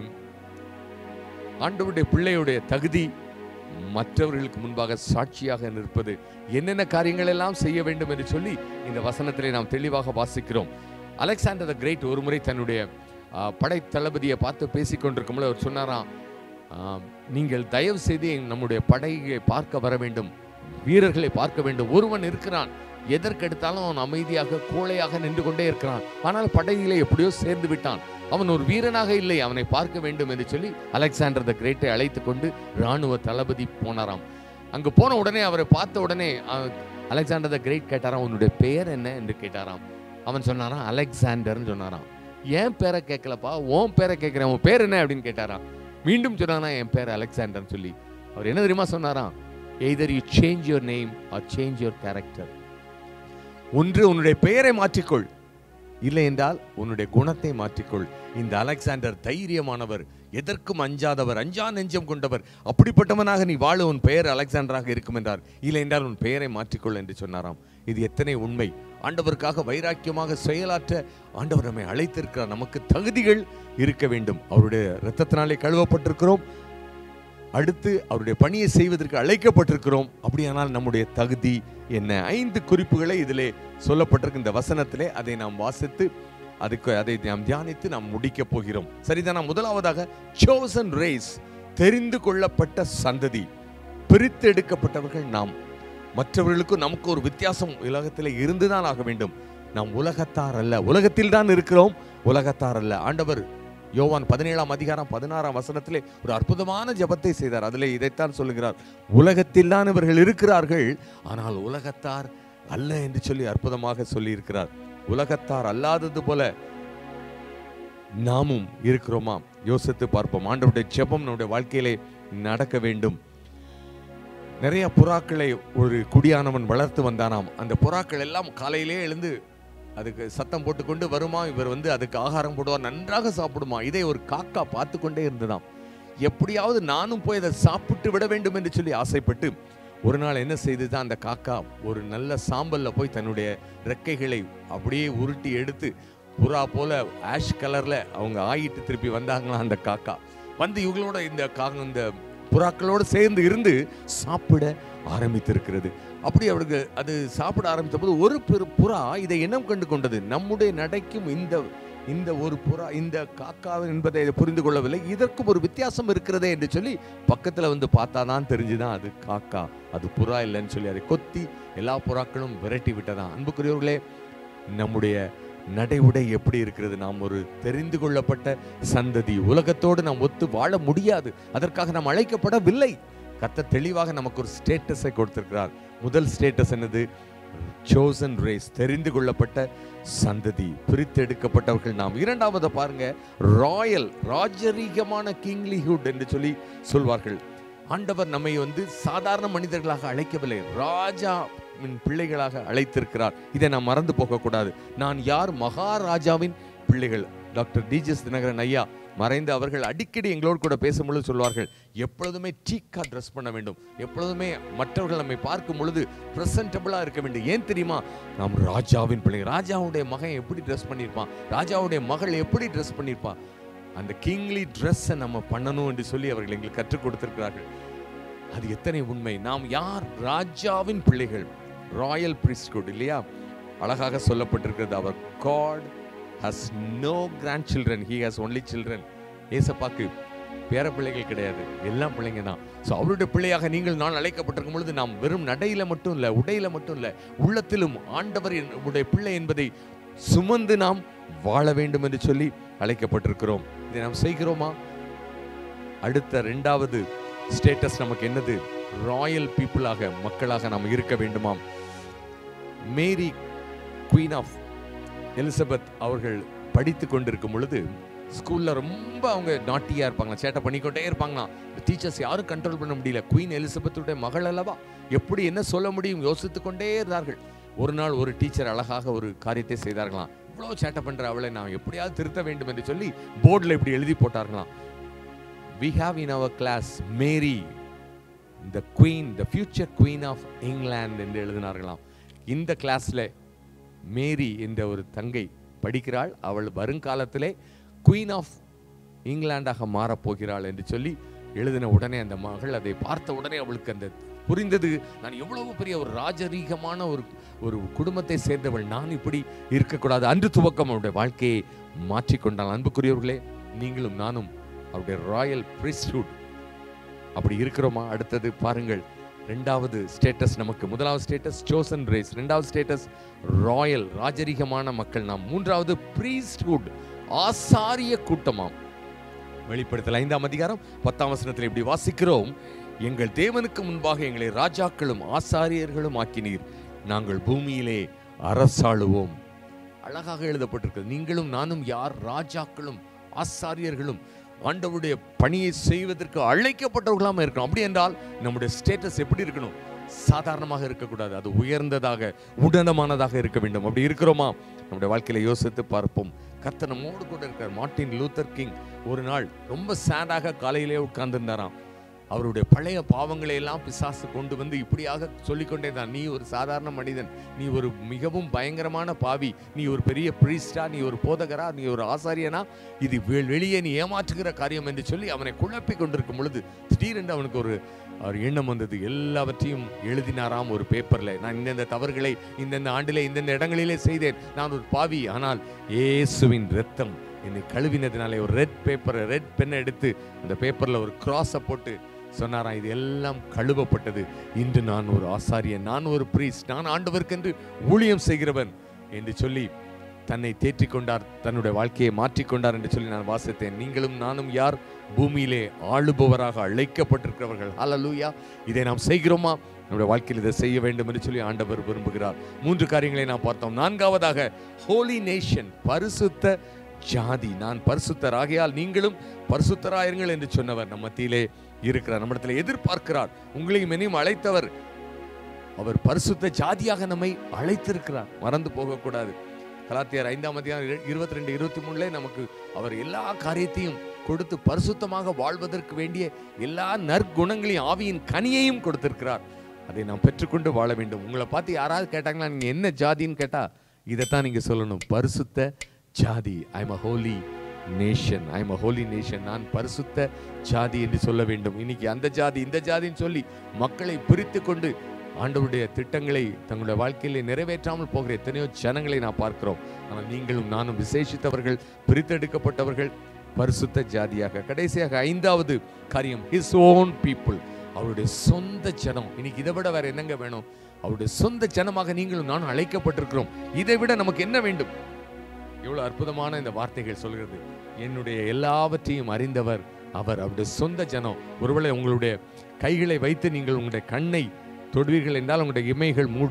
ஆண்டவருடைய பிள்ளையுடைய தகுதி மற்றவர்களுக்கு முன்பாக சாட்சியாக நிற்பது என்னென்ன காரியங்கள் எல்லாம் செய்ய வேண்டும் என்று சொல்லி இந்த வசனத்திலே நாம் தெளிவாக வாசிக்கிறோம் அலெக்சாண்டர் த கிரேட் ஒரு முறை தன்னுடைய ஆ, படை தளபதியை பார்த்து பேசிக் கொண்டிருக்கும்போது அவர் சொன்னாராம் ஆ, நீங்கள் தயவு செய்து நம்முடைய படையை பார்க்க வர வேண்டும் வீரர்களை பார்க்க வேண்டும் ஒருவன் இருக்கிறான் எதற்கெடுத்தாலும் அவன் அமைதியாக கோழையாக நின்று கொண்டே இருக்கிறான் ஆனால் படையிலே எப்படியோ சேர்ந்து விட்டான் அவன் ஒரு வீரனாக இல்லை அவனை பார்க்க வேண்டும் என்று சொல்லி அலெக்சாண்டர் த கிரேட்டை அழைத்து கொண்டு ராணுவ தளபதி போனாராம் அங்கு போன உடனே அவரை பார்த்த உடனே அஹ், அலெக்சாண்டர் த கிரேட் கேட்டாராம் உன்னுடைய பெயர் என்ன என்று கேட்டாராம் அவன் சொன்னாராம் அலெக்சாண்டர்னு சொன்னாராம் என் பேரை கேட்கலப்பா உன் பேரை கேட்கிறேன் உன் பேர் என்ன அப்படின்னு கேட்டாராம் மீண்டும் சொன்னாராம் என் பேர் அலெக்சாண்டர்னு சொல்லி அவர் என்ன தெரியுமா சொன்னாராம் either you change your name or change your character ஒன்று உன்னுடைய பெயரை மாற்றிக்கொள் இல்லை என்றால் உன்னுடைய குணத்தை மாற்றிக்கொள் இந்த அலெக்சாண்டர் தைரியமானவர் எதற்கும் அஞ்சாதவர் அஞ்சா நெஞ்சம் கொண்டவர் அப்படிப்பட்டவனாக நீ வாழ உன் பெயர் அலெக்சாண்டராக இருக்கும் என்றார் இல்லை என்றால் உன் பெயரை மாற்றிக்கொள் என்று சொன்னாராம் இது எத்தனை உண்மை ஆண்டவருக்காக வைராக்கியமாக செயலாற்ற ஆண்டவர் நம்மை அழைத்திருக்கிறார் நமக்கு தகுதிகள் இருக்க வேண்டும் அவருடைய இரத்தத்தினாலே கழுவப்பட்டிருக்கிறோம் அடுத்து அவருடைய பணியை செய்வதற்கு அழைக்கப்பட்டிருக்கிறோம் அப்படியானால் நம்முடைய தகுதி என்ன ஐந்து குறிப்புகளை இதிலே சொல்லப்பட்டிருக்கு இந்த வசனத்திலே அதை நாம் வாசித்து அதுக்கு அதை நாம் தியானித்து நாம் முடிக்க போகிறோம் சரிதானா முதலாவதாக chosen race தெரிந்து கொள்ளப்பட்ட சந்ததி பிரித்தெடுக்கப்பட்டவர்கள் நாம் மற்றவர்களுக்கும் நமக்கு ஒரு வித்தியாசம் உலகத்தில் இருந்துதான் ஆக வேண்டும் நாம் உலகத்தார் அல்ல உலகத்தில் தான் இருக்கிறோம் உலகத்தார் அல்ல ஆண்டவர் யோவான் பதினேழாம் அதிகாரம் பதினாறாம் வசனத்திலே ஒரு அற்புதமான ஜெபத்தை செய்தார் அதிலே இதைத்தான் சொல்லுகிறார் உலகத்தில் தான் இவர்கள் இருக்கிறார்கள் ஆனால் உலகத்தார் அல்ல என்று சொல்லி அற்புதமாக சொல்லி இருக்கிறார் உலகத்தார் அல்லாதது போல நாமும் இருக்கிறோமா யோசித்து பார்ப்போம் ஆண்டவருடைய ஜெபம் நம்முடைய வாழ்க்கையிலே நடக்க வேண்டும் நிறைய புறாக்களை ஒரு குடியானவன் வளர்த்து வந்தானாம் அந்த புறாக்கள் எல்லாம் காலையிலே எழுந்து அதுக்கு சத்தம் போட்டுக்கொண்டு வருமா இவர் வந்து அதுக்கு ஆகாரம் போடுவார் நன்றாக சாப்பிடுமா இதை ஒரு காக்கா பார்த்து கொண்டே இருந்ததாம் எப்படியாவது நானும் போய் அதை சாப்பிட்டு விட வேண்டும் என்று சொல்லி ஆசைப்பட்டு ஒரு நாள் என்ன செய்துதான் அந்த காக்கா ஒரு நல்ல சாம்பல்ல போய் தன்னுடைய ரெக்கைகளை அப்படியே உருட்டி எடுத்து புறா போல ஆஷ் கலர்ல அவங்க ஆயிட்டு திருப்பி வந்தாங்களாம் அந்த காக்கா வந்து இவங்களோட இந்த காங்க இந்த புறாக்களோடு சேர்ந்து இருந்து சாப்பிட ஆரம்பித்திருக்கிறது அப்படி அவருக்கு அது சாப்பிட ஆரம்பித்த போது ஒரு பெரு புறா இதை எண்ணம் கண்டு கொண்டது நம்முடைய நடைக்கும் இந்த இந்த ஒரு புறா இந்த காக்கா என்பதை இது புரிந்து கொள்ளவில்லை இதற்கும் ஒரு வித்தியாசம் இருக்கிறதே என்று சொல்லி பக்கத்துல வந்து பார்த்தா தான் தெரிஞ்சுதான் அது காக்கா அது புறா இல்லைன்னு சொல்லி அதை கொத்தி எல்லா புறாக்களும் விரட்டி விட்டதான் அன்புக்குரியவர்களே நம்முடைய நடை உடை எப்படி இருக்கிறது நாம் ஒரு தெரிந்து கொள்ளப்பட்ட சந்ததி உலகத்தோடு நாம் ஒத்து வாழ முடியாது அதற்காக நாம் அழைக்கப்படவில்லை கர்த்தர் தெளிவாக நமக்கு ஒரு ஸ்டேட்டஸை கொடுத்திருக்கிறார் முதல் ஸ்டேட்டஸ் என்னது chosen race தெரிந்து கொள்ளப்பட்ட சந்ததி பிரித்தெடுக்கப்பட்டவர்கள் நாம் இரண்டாவது பாருங்க ராயல் ராஜரீகமான கிங்லிஹுட் என்று சொல்லி சொல்வார்கள் ஆண்டவர் நம்மை வந்து சாதாரண மனிதர்களாக அழைக்கவில்லை ராஜா பிள்ளைகளாக அழைத்திருக்கிறார் இதை நாம் மறந்து போகக்கூடாது நான் யார் மகாராஜாவின் பிள்ளைகள் டாக்டர் டிஜிஎஸ் தினகரன் ஐயா மறைந்து அவர்கள் அடிக்கடி எங்களோடு கூட பேசும்பொழுது சொல்வார்கள் எப்பொழுதுமே டீக்கா ட்ரெஸ் பண்ண வேண்டும் எப்பொழுதுமே மற்றவர்கள் நம்மை பார்க்கும் பொழுது ப்ரெசன்டபுளாக இருக்க வேண்டும் ஏன் தெரியுமா நாம் ராஜாவின் பிள்ளை ராஜாவுடைய மகன் எப்படி ட்ரெஸ் பண்ணியிருப்பான் ராஜாவுடைய மகள் எப்படி ட்ரெஸ் பண்ணியிருப்பான் அந்த கிங்லி ட்ரெஸ்ஸை நம்ம பண்ணணும் என்று சொல்லி அவர்கள் எங்களுக்கு கற்றுக் கொடுத்திருக்கிறார்கள் அது எத்தனை உண்மை நாம் யார் ராஜாவின் பிள்ளைகள் ராயல் பிரிஸ்ட்குட் இல்லையா அழகாக சொல்லப்பட்டிருக்கிறது அவர் God has no grandchildren he has only children ஏசப்பாக்கு பேர பிள்ளைகள் கிடையாது எல்லாம் பிள்ளைங்க தான் ஸோ அவருடைய பிள்ளையாக நீங்கள் நான் அழைக்கப்பட்டிருக்கும் பொழுது நாம் வெறும் நடையில மட்டும் இல்லை உடையில மட்டும் இல்லை உள்ளத்திலும் ஆண்டவர் உடைய பிள்ளை என்பதை சுமந்து நாம் வாழ வேண்டும் என்று சொல்லி அழைக்கப்பட்டிருக்கிறோம் இதை நாம் செய்கிறோமா அடுத்த ரெண்டாவது ஸ்டேட்டஸ் நமக்கு என்னது ராயல் பீப்புளாக மக்களாக நாம் இருக்க வேண்டுமாம் மேரி குவீன் ஆஃப் எலிசபெத் அவர்கள் படித்து கொண்டிருக்கும் பொழுது ஸ்கூல்ல ரொம்ப அவங்க நாட்டியா இருப்பாங்க சேட்டை பண்ணிக்கொண்டே இருப்பாங்களாம் டீச்சர்ஸ் யாரும் கண்ட்ரோல் பண்ண முடியல குயின் எலிசபெத்துடைய மகள் அல்லவா எப்படி என்ன சொல்ல முடியும் யோசித்துக் கொண்டே இருந்தார்கள் ஒரு நாள் ஒரு டீச்சர் அழகாக ஒரு காரியத்தை செய்தார்களாம் இவ்வளோ சேட்டை பண்ற அவளை நான் எப்படியாவது திருத்த வேண்டும் என்று சொல்லி போர்டில் இப்படி எழுதி போட்டார்களாம் we have in our class Mary the queen the future queen of England என்று எழுதினார்களாம் இந்த கிளாஸ்ல மேரி என்ற ஒரு தங்கை படிக்கிறாள் அவள் வருங்காலத்திலே குயின் ஆஃப் இங்கிலாண்டாக மாறப்போகிறாள் என்று சொல்லி எழுதின உடனே அந்த மகள் அதை பார்த்த உடனே அவளுக்கு அந்த புரிந்தது நான் எவ்வளவு பெரிய ஒரு ராஜரீகமான ஒரு ஒரு குடும்பத்தை சேர்ந்தவள் நான் இப்படி இருக்கக்கூடாது அன்று துவக்கம் அவருடைய வாழ்க்கையை மாற்றிக்கொண்டாள் அன்புக்குரியவர்களே நீங்களும் நானும் அவருடைய ராயல் priesthood அப்படி இருக்கிறோமா அடுத்தது பாருங்கள் ரெண்டாவது ஸ்டேட்டஸ் நமக்கு முதலாவது ஸ்டேட்டஸ் chosen ரேஸ் ரெண்டாவது ஸ்டேட்டஸ் ராயல் ராஜரீகமான மக்கள் நாம் மூன்றாவது priesthood ஆசாரிய கூட்டமாம் வெளிப்படுத்தல் ஐந்தாம் அதிகாரம் பத்தாம் வசனத்தில் இப்படி வாசிக்கிறோம் எங்கள் தேவனுக்கு முன்பாக எங்களை ராஜாக்களும் ஆசாரியர்களும் ஆக்கினீர் நாங்கள் பூமியிலே அரசாளுவோம் அழகாக எழுதப்பட்டிருக்கு நீங்களும் நானும் யார் ராஜாக்களும் ஆசாரியர்களும் ஆண்டவருடைய பணியை செய்வதற்கு அழைக்கப்பட்டவர்களாம இருக்கணும் அப்படி என்றால் நம்முடைய ஸ்டேட்டஸ் எப்படி இருக்கணும் சாதாரணமாக இருக்கக்கூடாது அது உயர்ந்ததாக உடனமானதாக இருக்க வேண்டும் அப்படி இருக்கிறோமா நம்முடைய வாழ்க்கையில யோசித்து பார்ப்போம் கர்த்தர் நம்மோடு கூட இருக்கிறார் மார்ட்டின் லூத்தர் கிங் ஒரு நாள் ரொம்ப சேடாக காலையிலே உட்கார்ந்திருந்தாராம் அவருடைய பழைய பாவங்களை எல்லாம் பிசாசு கொண்டு வந்து இப்படியாக சொல்லிக்கொண்டே தான் நீ ஒரு சாதாரண மனிதன் நீ ஒரு மிகவும் பயங்கரமான பாவி நீ ஒரு பெரிய பிரீஸ்டா நீ ஒரு போதகரா நீ ஒரு ஆசாரியனா இது வெ- வெளியே நீ ஏமாற்றுகிற காரியம் என்று சொல்லி அவனை குழப்பி கொண்டிருக்கும் பொழுது திடீரென்று அவனுக்கு ஒரு அவர் எண்ணம் வந்தது எல்லாவற்றையும் எழுதினாராம் ஒரு பேப்பர்ல நான் இந்தந்த தவறுகளை இந்தந்த ஆண்டிலே இந்தந்த இடங்களிலே செய்தேன் நான் ஒரு பாவி ஆனால் இயேசுவின் இரத்தம் என்னை கழுவினதினாலே ஒரு ரெட் பேப்பரை ரெட் பெண்ணை எடுத்து அந்த பேப்பர்ல ஒரு கிராஸை போட்டு சொன்னாராம் இது எல்லாம் கழுவப்பட்டது இன்று நான் ஒரு ஆசாரியன் நான் ஒரு பிரீஸ் நான் ஆண்டவருக்கென்று ஊழியம் செய்கிறவன் என்று சொல்லி தன்னை தேற்றிக் கொண்டார் தன்னுடைய வாழ்க்கையை மாற்றிக்கொண்டார் என்று சொல்லி நான் வாசித்தேன் நீங்களும் நானும் யார் பூமியிலே ஆளுபவராக அழைக்கப்பட்டிருக்கிறவர்கள் ஹalleluya இதை நாம் செய்கிறோமா நம்முடைய வாழ்க்கையில் இதை செய்ய வேண்டும் என்று சொல்லி ஆண்டவர் விரும்புகிறார் மூன்று காரியங்களை நாம் பார்த்தோம் நான்காவதாக ஹோலி நேஷன் பரிசுத்த ஜாதி நான் பரிசுத்தராகையால் நீங்களும் பரிசுத்தராயிருங்கள் என்று சொன்னவர் நம்ம மத்தியிலே இருக்கிறார் நம்மிடத்தில் எதிர்பார்க்கிறார் உங்களையும் என்னையும் அழைத்தவர் அவர் பரிசுத்த ஜாதியாக நம்மை அழைத்திருக்கிறார் மறந்து போகக்கூடாது கலாத்தியார் ஐந்தாம் அதிகாரம் இருபத்தி ரெண்டு இருபத்தி மூணுல நமக்கு அவர் எல்லா காரியத்தையும் கொடுத்து பரிசுத்தமாக வாழ்வதற்கு வேண்டிய எல்லா நற்குணங்களையும் ஆவியின் கனியையும் கொடுத்திருக்கிறார் அதை நாம் பெற்றுக்கொண்டு வாழ வேண்டும் உங்களை பார்த்து யாராவது கேட்டாங்களா நீங்க என்ன ஜாதின்னு கேட்டா இதைத்தான் நீங்க சொல்லணும் பரிசுத்த ஜாதி I am a holy nation I am a holy nation நான் பரிசுத்த ஜாதி என்று சொல்ல வேண்டும் இன்னைக்கு அந்த ஜாதி இந்த ஜாதின்னு சொல்லி மக்களை பிரித்து கொண்டு ஆண்டவருடைய திட்டங்களை தங்களுடைய வாழ்க்கையிலே நிறைவேற்றாமல் போகிற எத்தனையோ ஜனங்களை நான் பார்க்கிறோம் ஆனால் நீங்களும் நானும் விசேஷித்தவர்கள் பிரித்தெடுக்கப்பட்டவர்கள் பரிசுத்த ஜாதியாக கடைசியாக ஐந்தாவது காரியம் ஹிஸ் ஓன் பீப்புள் அவருடைய சொந்த ஜனம் இன்னைக்கு இதை விட வேற என்னங்க வேணும் அவருடைய சொந்த ஜனமாக நீங்களும் நானும் அழைக்கப்பட்டிருக்கிறோம் இதை விட நமக்கு என்ன வேண்டும் எவ்வளவு அற்புதமான இந்த வார்த்தைகள் சொல்கிறது என்னுடைய எல்லாவற்றையும் அறிந்தவர் அவர் அவருடைய சொந்த ஜனம் ஒருவேளை உங்களுடைய கைகளை வைத்து நீங்கள் உங்களுடைய கண்ணை தொடுவீர்கள் என்றால் உங்களுடைய இமைகள் மூடும்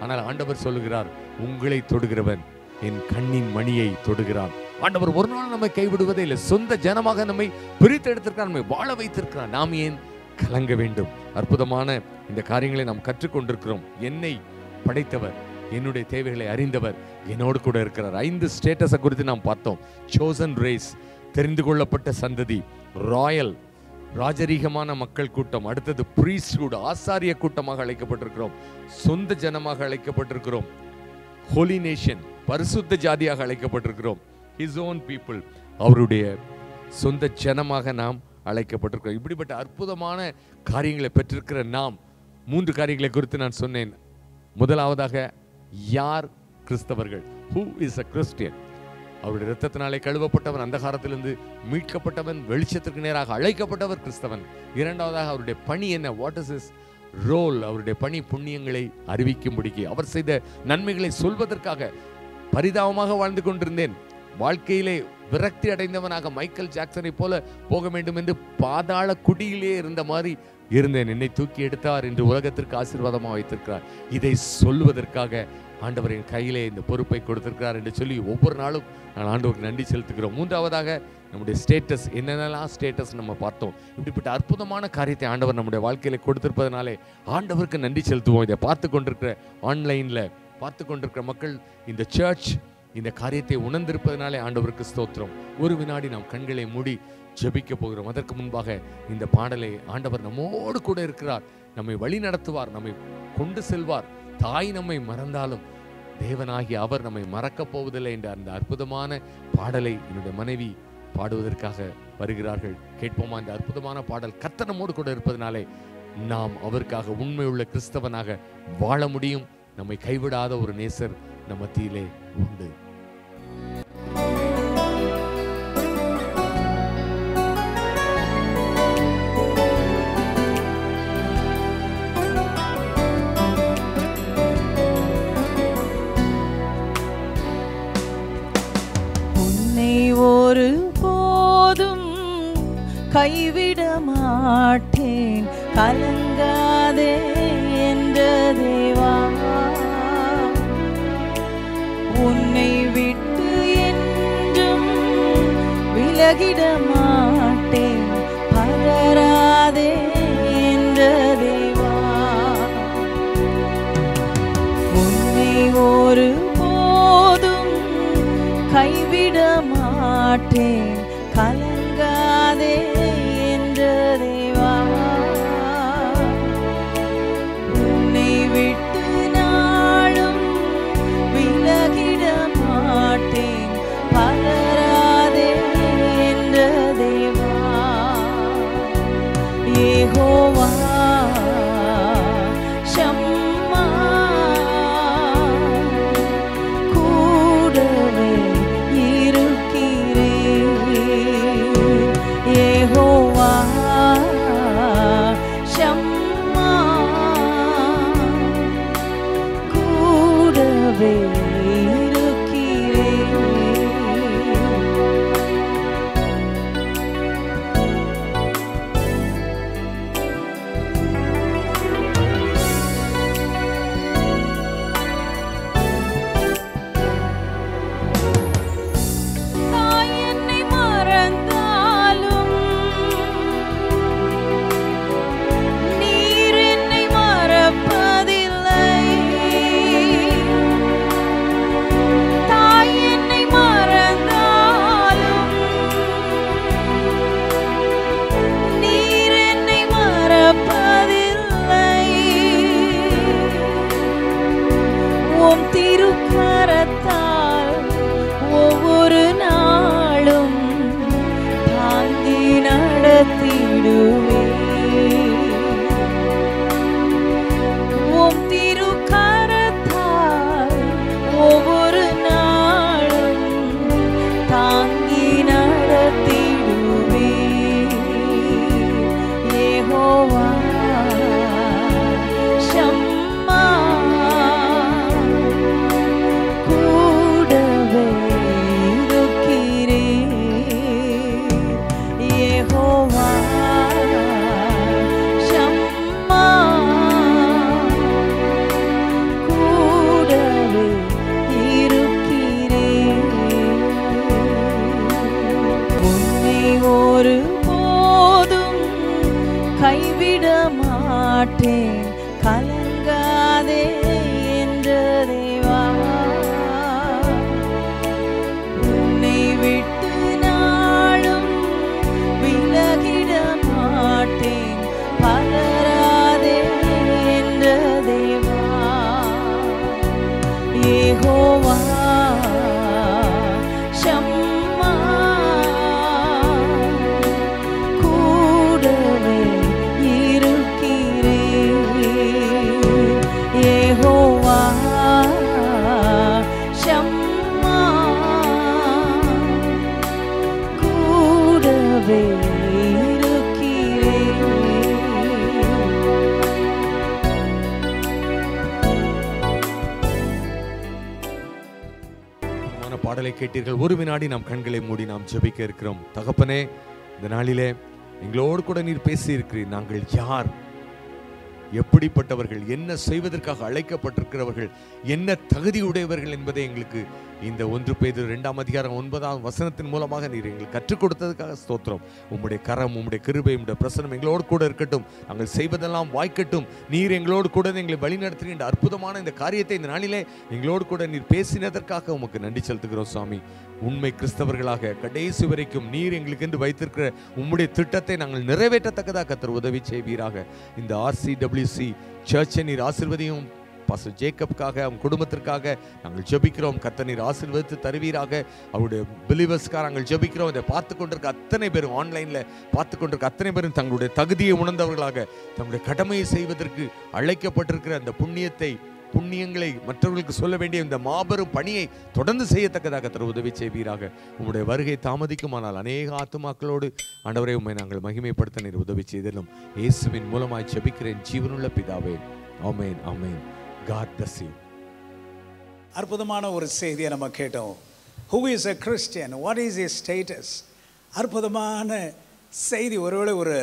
ஆனால் ஆண்டவர் சொல்லுகிறார் உங்களை தொடுகிறவன் என் கண்ணின் மணியை தொடுகிறான் ஆண்டவர் ஒரு நாள் நம்மை கைவிடுவதே இல்லை சொந்த ஜனமாக நம்மை பிரித்து எடுத்திருக்கிறார் நம்மை வாழ வைத்திருக்கிறார் நாம் ஏன் கலங்க வேண்டும் அற்புதமான இந்த காரியங்களை நாம் கற்றுக்கொண்டிருக்கிறோம் என்னை படைத்தவர் என்னுடைய தேவைகளை அறிந்தவர் என்னோடு கூட இருக்கிறார் ஐந்து ஸ்டேட்டஸை குறித்து நாம் பார்த்தோம் சோசன் ரேஸ் தெரிந்து கொள்ளப்பட்ட சந்ததி ராயல் ராஜரீகமான மக்கள் கூட்டம் அடுத்தது பிரீஸ்ட்ஹுட் ஆசாரிய கூட்டமாக அழைக்கப்பட்டிருக்கிறோம் சொந்த ஜனமாக அழைக்கப்பட்டிருக்கிறோம் ஹோலி நேஷன் பரிசுத்த ஜாதியாக அழைக்கப்பட்டிருக்கிறோம் ஹிஸ் ஓன் பீப்புள் அவருடைய சொந்த ஜனமாக நாம் அழைக்கப்பட்டிருக்கிறோம் இப்படிப்பட்ட அற்புதமான காரியங்களை பெற்றிருக்கிற நாம் மூன்று காரியங்களை குறித்து நான் சொன்னேன் முதலாவதாக யார் கிறிஸ்தவர்கள் ஹூ இஸ் அ கிறிஸ்டியன் அவருடைய இரத்தத்தினாலே கழுவப்பட்டவன் அந்தகாரத்திலிருந்து மீட்கப்பட்டவன் வெளிச்சத்திற்கு நேராக அழைக்கப்பட்டவர் கிறிஸ்தவன் இரண்டாவதாக அவருடைய பணி என்ன வாட் இஸ் இஸ் ரோல் அவருடைய பணி புண்ணியங்களை அறிவிக்கும்படிக்கு அவர் செய்த நன்மைகளை சொல்வதற்காக பரிதாபமாக வாழ்ந்து கொண்டிருந்தேன் வாழ்க்கையிலே விரக்தி அடைந்தவனாக மைக்கேல் ஜாக்சனை போல போக வேண்டும் என்று பாதாள குடியிலே இருந்த மாதிரி இருந்தேன் என்னை தூக்கி எடுத்தார் என்று உலகத்திற்கு ஆசீர்வாதமாக வைத்திருக்கிறார் இதை சொல்வதற்காக ஆண்டவர் என் கையிலே இந்த பொறுப்பை கொடுத்திருக்கிறார் என்று சொல்லி ஒவ்வொரு நாளும் நான் ஆண்டவருக்கு நன்றி செலுத்துகிறோம் மூன்றாவதாக நம்முடைய ஸ்டேட்டஸ் என்னென்னலாம் ஸ்டேட்டஸ் நம்ம பார்த்தோம் இப்படிப்பட்ட அற்புதமான காரியத்தை ஆண்டவர் நம்முடைய வாழ்க்கையில கொடுத்திருப்பதனாலே ஆண்டவருக்கு நன்றி செலுத்துவோம் இதை பார்த்து கொண்டிருக்கிற ஆன்லைன்ல பார்த்து கொண்டிருக்கிற மக்கள் இந்த சர்ச் இந்த காரியத்தை உணர்ந்திருப்பதனாலே ஆண்டவருக்கு ஸ்தோத்திரம் ஒரு வினாடி நாம் கண்களை மூடி ஜெபிக்க போகிறோம் அதற்கு முன்பாக இந்த பாடலை ஆண்டவர் நம்மோடு கூட இருக்கிறார் நம்மை வழி நடத்துவார் நம்மை கொண்டு செல்வார் தாய் நம்மை மறந்தாலும் தேவனாகிய அவர் நம்மை மறக்கப் போவதில்லை என்ற அந்த அற்புதமான பாடலை என்னுடைய மனைவி பாடுவதற்காக வருகிறார்கள் கேட்போமா இந்த அற்புதமான பாடல் கர்த்தர் நம்மோடு கூட இருப்பதனாலே நாம் அவருக்காக உண்மையுள்ள கிறிஸ்தவனாக வாழ முடியும் நம்மை கைவிடாத ஒரு நேசர் நம் மத்தியிலே உண்டு உன்னை ஒரு போதும் கைவிட மாட்டேன் கலங்காதே என்ற தேவா உன்னை விட்டு என்றும் விலகிட மாட்டேன் பதறாதே என்ற தேவா உன்னை ஒரு போதும் கைவிட மாட்டேன் கலங்காதே என்ற தேவா உன்னை விட்டு நாளும் விலகிட மாட்டேன் பலராதே என்ற தேவா யெகோவா ஷம்மா கூடவே இருக்கிறேன் மாட்டேன் கலங்காதே என்ற தேவா உன்னை விட்டு நாளும் விலகிட மாட்டேன் பலராதே என்ற தேவா யெகோவா ஷம்மா கூடவே இருக்கிறேன் யெகோவா ஷம்மா கூடவே இருக்கிறேன் அற்புதமான பாடலை கேட்டீர்கள் ஒரு வினாடி நாம் கண்களை மூடி நாம் ஜெபிக்க இருக்கிறோம் தகப்பனே இந்த நாளிலே எங்களோடு கூட நீர் பேசி இருக்கிறீர் நாங்கள் யார் எப்படிப்பட்டவர்கள் என்ன செய்வதற்காக அழைக்கப்பட்டிருக்கிறவர்கள் என்ன தகுதி உடையவர்கள் என்பதை எங்களுக்கு இந்த ஒன்று பேது இரண்டாம் அதிகாரம் ஒன்பதாம் வசனத்தின் மூலமாக நீர் எங்களுக்கு கற்றுக் கொடுத்ததுக்காக ஸ்தோத்திரம் உம்முடைய கரம் உம்முடைய கிருபை உம்முடைய பிரசனம் எங்களோடு கூட இருக்கட்டும் நாங்கள் செய்வதெல்லாம் வாய்க்கட்டும் நீர் எங்களோடு கூட எங்களை வழிநடத்துகின்ற அற்புதமான இந்த காரியத்தை இந்த நாளிலே எங்களோடு கூட நீர் பேசினதற்காக உமக்கு நன்றி செலுத்துகிறோம் சுவாமி உண்மை கிறிஸ்தவர்களாக கடைசி வரைக்கும் நீர் எங்களுக்கு என்று வைத்திருக்கிற உம்முடைய திட்டத்தை நாங்கள் நிறைவேற்றத்தக்கதாக கத்தர் உதவி செய்வீராக இந்த ஆர்சிடபிள்யூசி சர்ச்சை நீர் ஆசிர்வதியும் பாஸ்டர் ஜேக்கப்காக அவன் குடும்பத்திற்காக நாங்கள் ஜெபிக்கிறோம் கர்த்தர் நீர் ஆசீர்வதித்து தருவீராக அவருடைய பிலீவர்ஸ்க்காக நாங்கள் ஜெபிக்கிறோம் இதை பார்த்து கொண்டிருக்க அத்தனை பேரும் ஆன்லைனில் பார்த்து கொண்டிருக்க அத்தனை பேரும் தங்களுடைய தகுதியை உணர்ந்தவர்களாக தங்களுடைய கடமையை செய்வதற்கு அழைக்கப்பட்டிருக்கிற அந்த புண்ணியத்தை புண்ணியங்களை மற்றவர்களுக்கு சொல்ல வேண்டிய இந்த மாபெரும் பணியை தொடர்ந்து செய்யத்தக்கதாக தர உதவி செய்வீராக உம்முடைய வருகை தாமதிக்குமானால் அநேக ஆத்துமாக்களோடு ஆண்டவரை உண்மை நாங்கள் மகிமைப்படுத்த நீர் உதவி செய்திலும் இயேசுவின் மூலமாய் ஜெபிக்கிறேன் ஜீவனுள்ள பிதாவே ஆமென் ஆமென் காட் bless you அற்புதமான ஒரு செய்தியை நம்ம கேட்டோம் who is a Christian what is is status அற்புதமான செய்தி ஒருவேளை ஒரு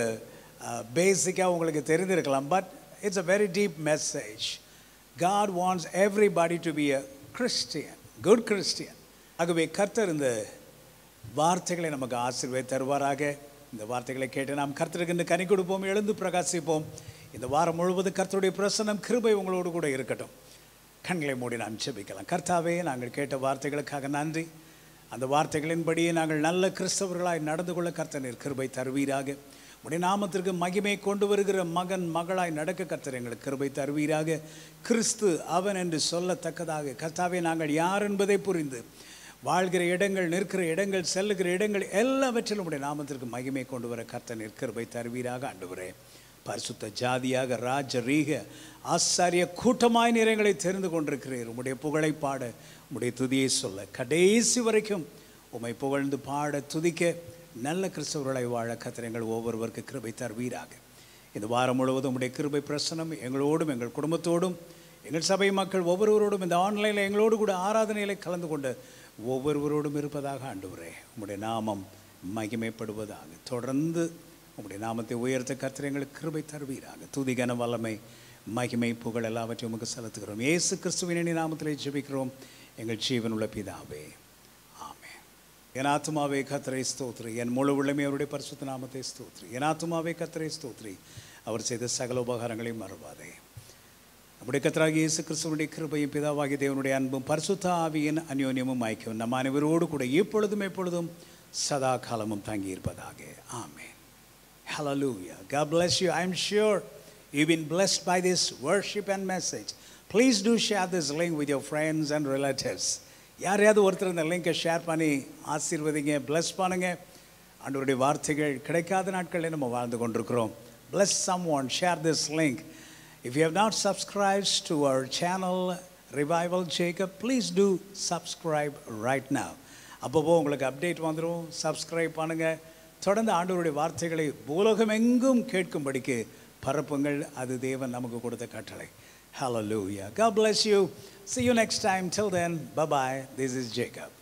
பேசிக்காக உங்களுக்கு தெரிந்திருக்கலாம் but it's a very deep message God wants everybody to be a Christian good Christian ஆகவே கர்த்தர் இந்த வார்த்தைகளை நமக்கு ஆசீர்வாத தருவாராக இந்த வார்த்தைகளை கேட்டு நாம் கர்த்தருக்கு இந்த கனி கொடுப்போம் எழுந்து பிரகாசிப்போம் இந்த வாரம் முழுவதும் கர்த்தருடைய பிரசன்னம் கிருபை உங்களோடு கூட இருக்கட்டும் கண்களை மூடி நாம் ஜெபிக்கலாம் கர்த்தாவே நாங்கள் கேட்ட வார்த்தைகளுக்காக நன்றி அந்த வார்த்தைகளின்படியே நாங்கள் நல்ல கிறிஸ்தவர்களாய் நடந்து கொள்ள கர்த்தனர் கிருபை தருவீராக உடைய நாமத்திற்கு மகிமை கொண்டு வருகிற மகன் மகளாய் நடக்க கர்த்தர் எங்களுக்கு கிருபை தருவீராக கிறிஸ்து அவன் என்று சொல்லத்தக்கதாக கர்த்தாவே நாங்கள் யார் என்பதை புரிந்து வாழ்கிற இடங்கள் நிற்கிற இடங்கள் செல்லுகிற இடங்கள் எல்லாவற்றிலும் உடைய நாமத்திற்கு மகிமை கொண்டு வர கர்த்தர் நிற்கிருபை தருவீராக ஆண்டவரே பரிசுத்த ஜாதியாக ராஜ ரீக ஆசாரிய கூட்டமாய் நிறைங்களை தெரிந்து கொண்டிருக்கிறீர் உம்முடைய புகழை பாட உம்முடைய துதியை சொல்ல கடைசி வரைக்கும் உம்மை புகழ்ந்து பாட துதிக்க நல்ல கிறிஸ்தவர்களை வாழ கத்திரங்கள் ஒவ்வொருவருக்கு கிருபை தருவீராக இந்த வாரம் முழுவதும் உம்முடைய கிருபை பிரசனம் எங்களோடும் எங்கள் குடும்பத்தோடும் எங்கள் சபை மக்கள் ஒவ்வொருவரோடும் இந்த ஆன்லைனில் எங்களோடு கூட ஆராதனையில் கலந்து கொண்டு ஒவ்வொருவரோடும் இருப்பதாக ஆண்டவரே உம்முடைய நாமம் மகிமைப்படுவதாக தொடர்ந்து உம்முடைய நாமத்தை உயர்த்த கர்த்தர் எங்களுக்கு கிருபை தருவீராக துதிகன வல்லமை மகிமை புகழ் எல்லாவற்றையும் உமக்கு செலுத்துகிறோம் இயேசு கிறிஸ்துவின் இனி நாமத்திலே ஜெபிக்கிறோம் எங்கள் ஜீவனுள்ள பிதாவே ஆமென் என் ஆத்துமாவே கத்தரை ஸ்தோத்ரி என் முழு உள்ளமே அவருடைய பரிசுத்த நாமத்தை ஸ்தோத்ரி என் ஆத்துமாவே கத்தரை ஸ்தோத்ரி அவர் செய்த சகல உபகாரங்களையும் மறவாதே நம்முடைய கத்தராகி இயேசு கிறிஸ்துவனுடைய கிருபையும் பிதாவாகிய தேவனுடைய அன்பும் பரிசுத்த ஆவியின் அந்யோன்யமும் ஐக்கியம் நம் அனைவரோடு கூட எப்பொழுதும் எப்பொழுதும் சதா காலமும் தங்கி இருப்பதாக ஆமென் Hallelujah. God bless you. I'm sure you've been blessed by this worship and message. Please do share this link with your friends and relatives. யாரையாவது ஒருத்தர் இந்த லிங்கை ஷேர் பண்ணி ஆசீர்வதிங்க bless பண்ணுங்க ஆண்டவருடைய வார்த்தைகள் கிடைக்காத நாட்களில் நம்ம வாழ்ந்து கொண்டிருக்கிறோம் bless someone share this link if you have not subscribed to our channel revival jacob please do subscribe right now அப்பப்போ உங்களுக்கு அப்டேட் வந்துடும் சப்ஸ்கிரைப் பண்ணுங்க தொடர்ந்து ஆண்டவருடைய வார்த்தைகளை பூலோகம் எங்கும் கேட்கும்படிக்கு பரப்புங்கள் அது தேவன் நமக்கு கொடுத்த கட்டளை Hallelujah. God bless you. See you next time. Till then, bye bye. This is Jacob.